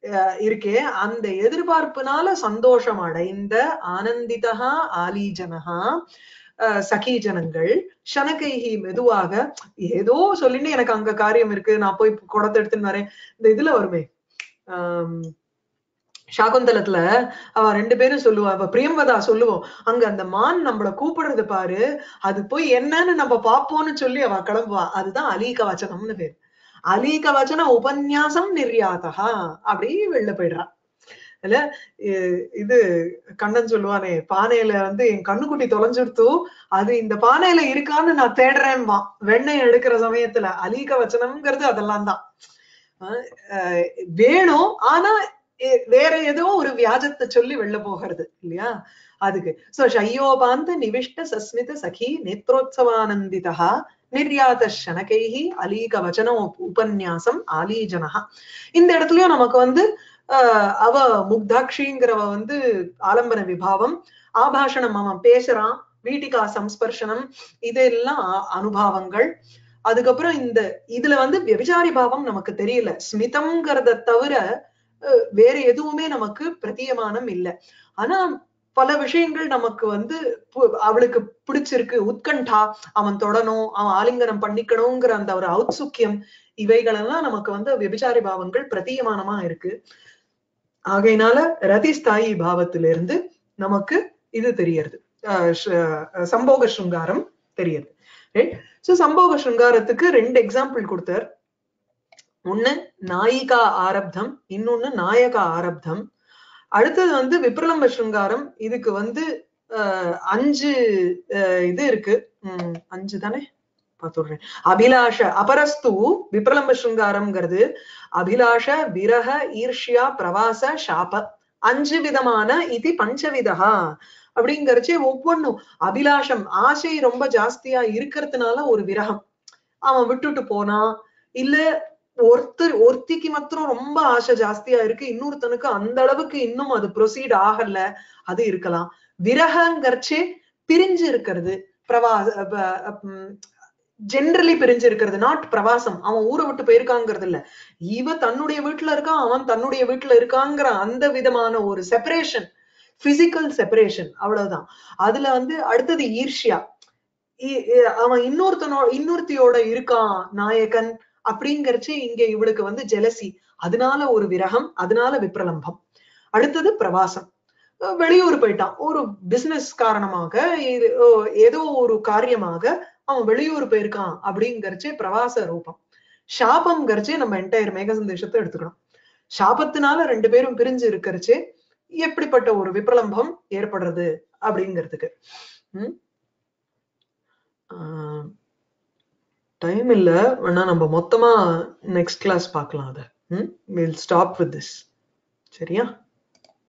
அஹ், இருக்கே அந்த எதிர்பார்ப்புனால சந்தோஷம் அடைந்த ஆனந்திதா ஆலீஜனகா அஹ், சகீஜனங்கள் ஷனகைஹி மெதுவாக ஏதோ சொல்லிட்டு எனக்கு அங்க காரியம் இருக்கு நான் போய் குடத்தை எடுத்துன்னு வரேன் இந்த இதுல வருமே ஆம், சாகுந்தலத்துல அவ ரெண்டு பேரும் சொல்லுவா அவ பிரியம்பதா சொல்லுவோம் அங்க அந்த மான் நம்மள கூப்பிடுறது பாரு அது போய் என்னன்னு நம்ம பாப்போம்னு சொல்லி அவ கிளம்புவா அதுதான் அலீக வச்சனம்னு பேர் அலீக வச்சன உபன்யாசம் நிர்யாதகா அப்படியே வெளில போயிடுறா இல்ல இ- இது கண்ணன் சொல்லுவானே பானையில வந்து என் கண்ணுக்குட்டி தொலைஞ்சுடுத்து அது இந்த பானையில இருக்கான்னு நான் தேடுறேன்பா வெண்ணெய் எடுக்கிற சமயத்துல அலீக வச்சனம்ங்கிறது அதெல்லாம் தான் அஹ் அஹ் வேணும் ஆனா எ- வேற ஏதோ ஒரு வியாஜத்தை சொல்லி வெளில போகிறது இல்லையா அதுக்கு சோ ஷையோபாந்த நிவிஷ்ட சஸ்மித சகி நேத்ரோத்சவானந்திதா நிர்யாத ஷனகைஹி அலீக வச்சன உப்- உபன்யாசம் ஆலீஜனஹா இந்த இடத்துலயும் நமக்கு வந்து ஆஹ் அவ முக்தாட்சிங்கிறவ வந்து ஆலம்பன விபாவம் ஆபாஷணம் அவன் பேசுறான் வீட்டிகா சம்ஸ்பர்ஷனம் இதெல்லாம் அ- அனுபாவங்கள் அதுக்கப்புறம் இந்த இதுல வந்து விபச்சாரி பாவம் நமக்கு தெரியல ஸ்மிதம்ங்கிறத தவிர அஹ், வேற எதுவுமே நமக்கு பிரத்தியமானம் இல்லை ஆனா பல விஷயங்கள் நமக்கு வந்து பு- அவளுக்கு பிடிச்சிருக்கு உத்கண்டா அவன் தொடணும் அவன் ஆலிங்கனம் பண்ணிக்கணுங்கிற அந்த ஒரு ஔத்சுக்கியம் இவைகளெல்லாம் நமக்கு வந்து விபச்சாரி பாவங்கள் பிரத்தியமானமா இருக்கு ஆகையினால ரதிஸ்தாயி பாவத்திலிருந்து நமக்கு இது தெரியறது அஹ் ஷ- சம்போக சிருங்காரம் தெரியுது சோ சம்போக சிருங்காரத்துக்கு ரெண்டு எக்ஸாம்பிள் கொடுத்தார் ஒண்ணு நாயிகா ஆரப்தம் இன்னொன்னு நாயகா ஆரப்தம் அடுத்தது வந்து விப்ரலம்ப சிருங்காரம் இதுக்கு வந்து அஹ், அஞ்சு அஹ், இது இருக்கு உம் அஞ்சு தானே பார்த்துடுறேன் அபிலாஷ அபரஸ்து விப்ரலம்ப சிருங்காரம்ங்கிறது அபிலாஷ விரக ஈர்ஷ்யா பிரவாச சாப அஞ்சு விதமான இது பஞ்சவிதா அப்படிங்கறச்சே ஒவ்வொன்னும் அபிலாஷம் ஆசை ரொம்ப ஜாஸ்தியா இருக்கிறதுனால ஒரு விரகம் அவன் விட்டுட்டு போனா இல்ல ஒருத்தர் ஒருத்திக்கு மாத்திரம் ரொம்ப ஆசை ஜாஸ்தியா இருக்கு இன்னொருத்தனுக்கு அந்த அளவுக்கு இன்னும் அது ப்ரொசீட் ஆகல அது இருக்கலாம் விரகங்கர்ச்சே பிரிஞ்சு இருக்கிறது பிரவா ஜென்ரலி பிரிஞ்சு இருக்கிறது நாட் பிரவாசம் அவன் ஊரை விட்டு போயிருக்காங்கிறது இல்ல இவ தன்னுடைய வீட்டுல இருக்கான் அவன் தன்னுடைய வீட்டுல இருக்காங்கிற அந்த விதமான ஒரு செப்பரேஷன் பிசிக்கல் செப்பரேஷன் அவ்வளவுதான் அதுல வந்து அடுத்தது ஈர்ஷ்யா இ- இ- அவன் இன்னொருத்தனோ இன்னொருத்தியோட இருக்கான் நாயகன் அப்படிங்கறச்சு இங்க இவளுக்கு வந்து ஜெலசி அதனால ஒரு விரகம் அதனால விப்ரலம்பம் அடுத்தது பிரவாசம் அஹ் வெளியூர் போயிட்டான் ஒரு பிசினஸ் காரணமாக இது ஓ, ஏதோ ஒரு காரியமாக அவன் வெளியூர் போயிருக்கான் அப்படிங்கறச்சே பிரவாச ரூபம் சாபம்ங்கிறச்சே நம்ம என்டையர் மேக சந்தேஷத்தை எடுத்துக்கணும் சாபத்தினால ரெண்டு பேரும் பிரிஞ்சு இருக்கிறச்சே எப்படிப்பட்ட ஒரு விப்ரலம்பம் ஏற்படுறது அப்படிங்கிறதுக்கு டைம் இல்ல வேணா நம்ம மொத்தமா நெக்ஸ்ட் கிளாஸ் பார்க்கலாம் அதை வில் ஸ்டாப் வித் திஸ் சரியா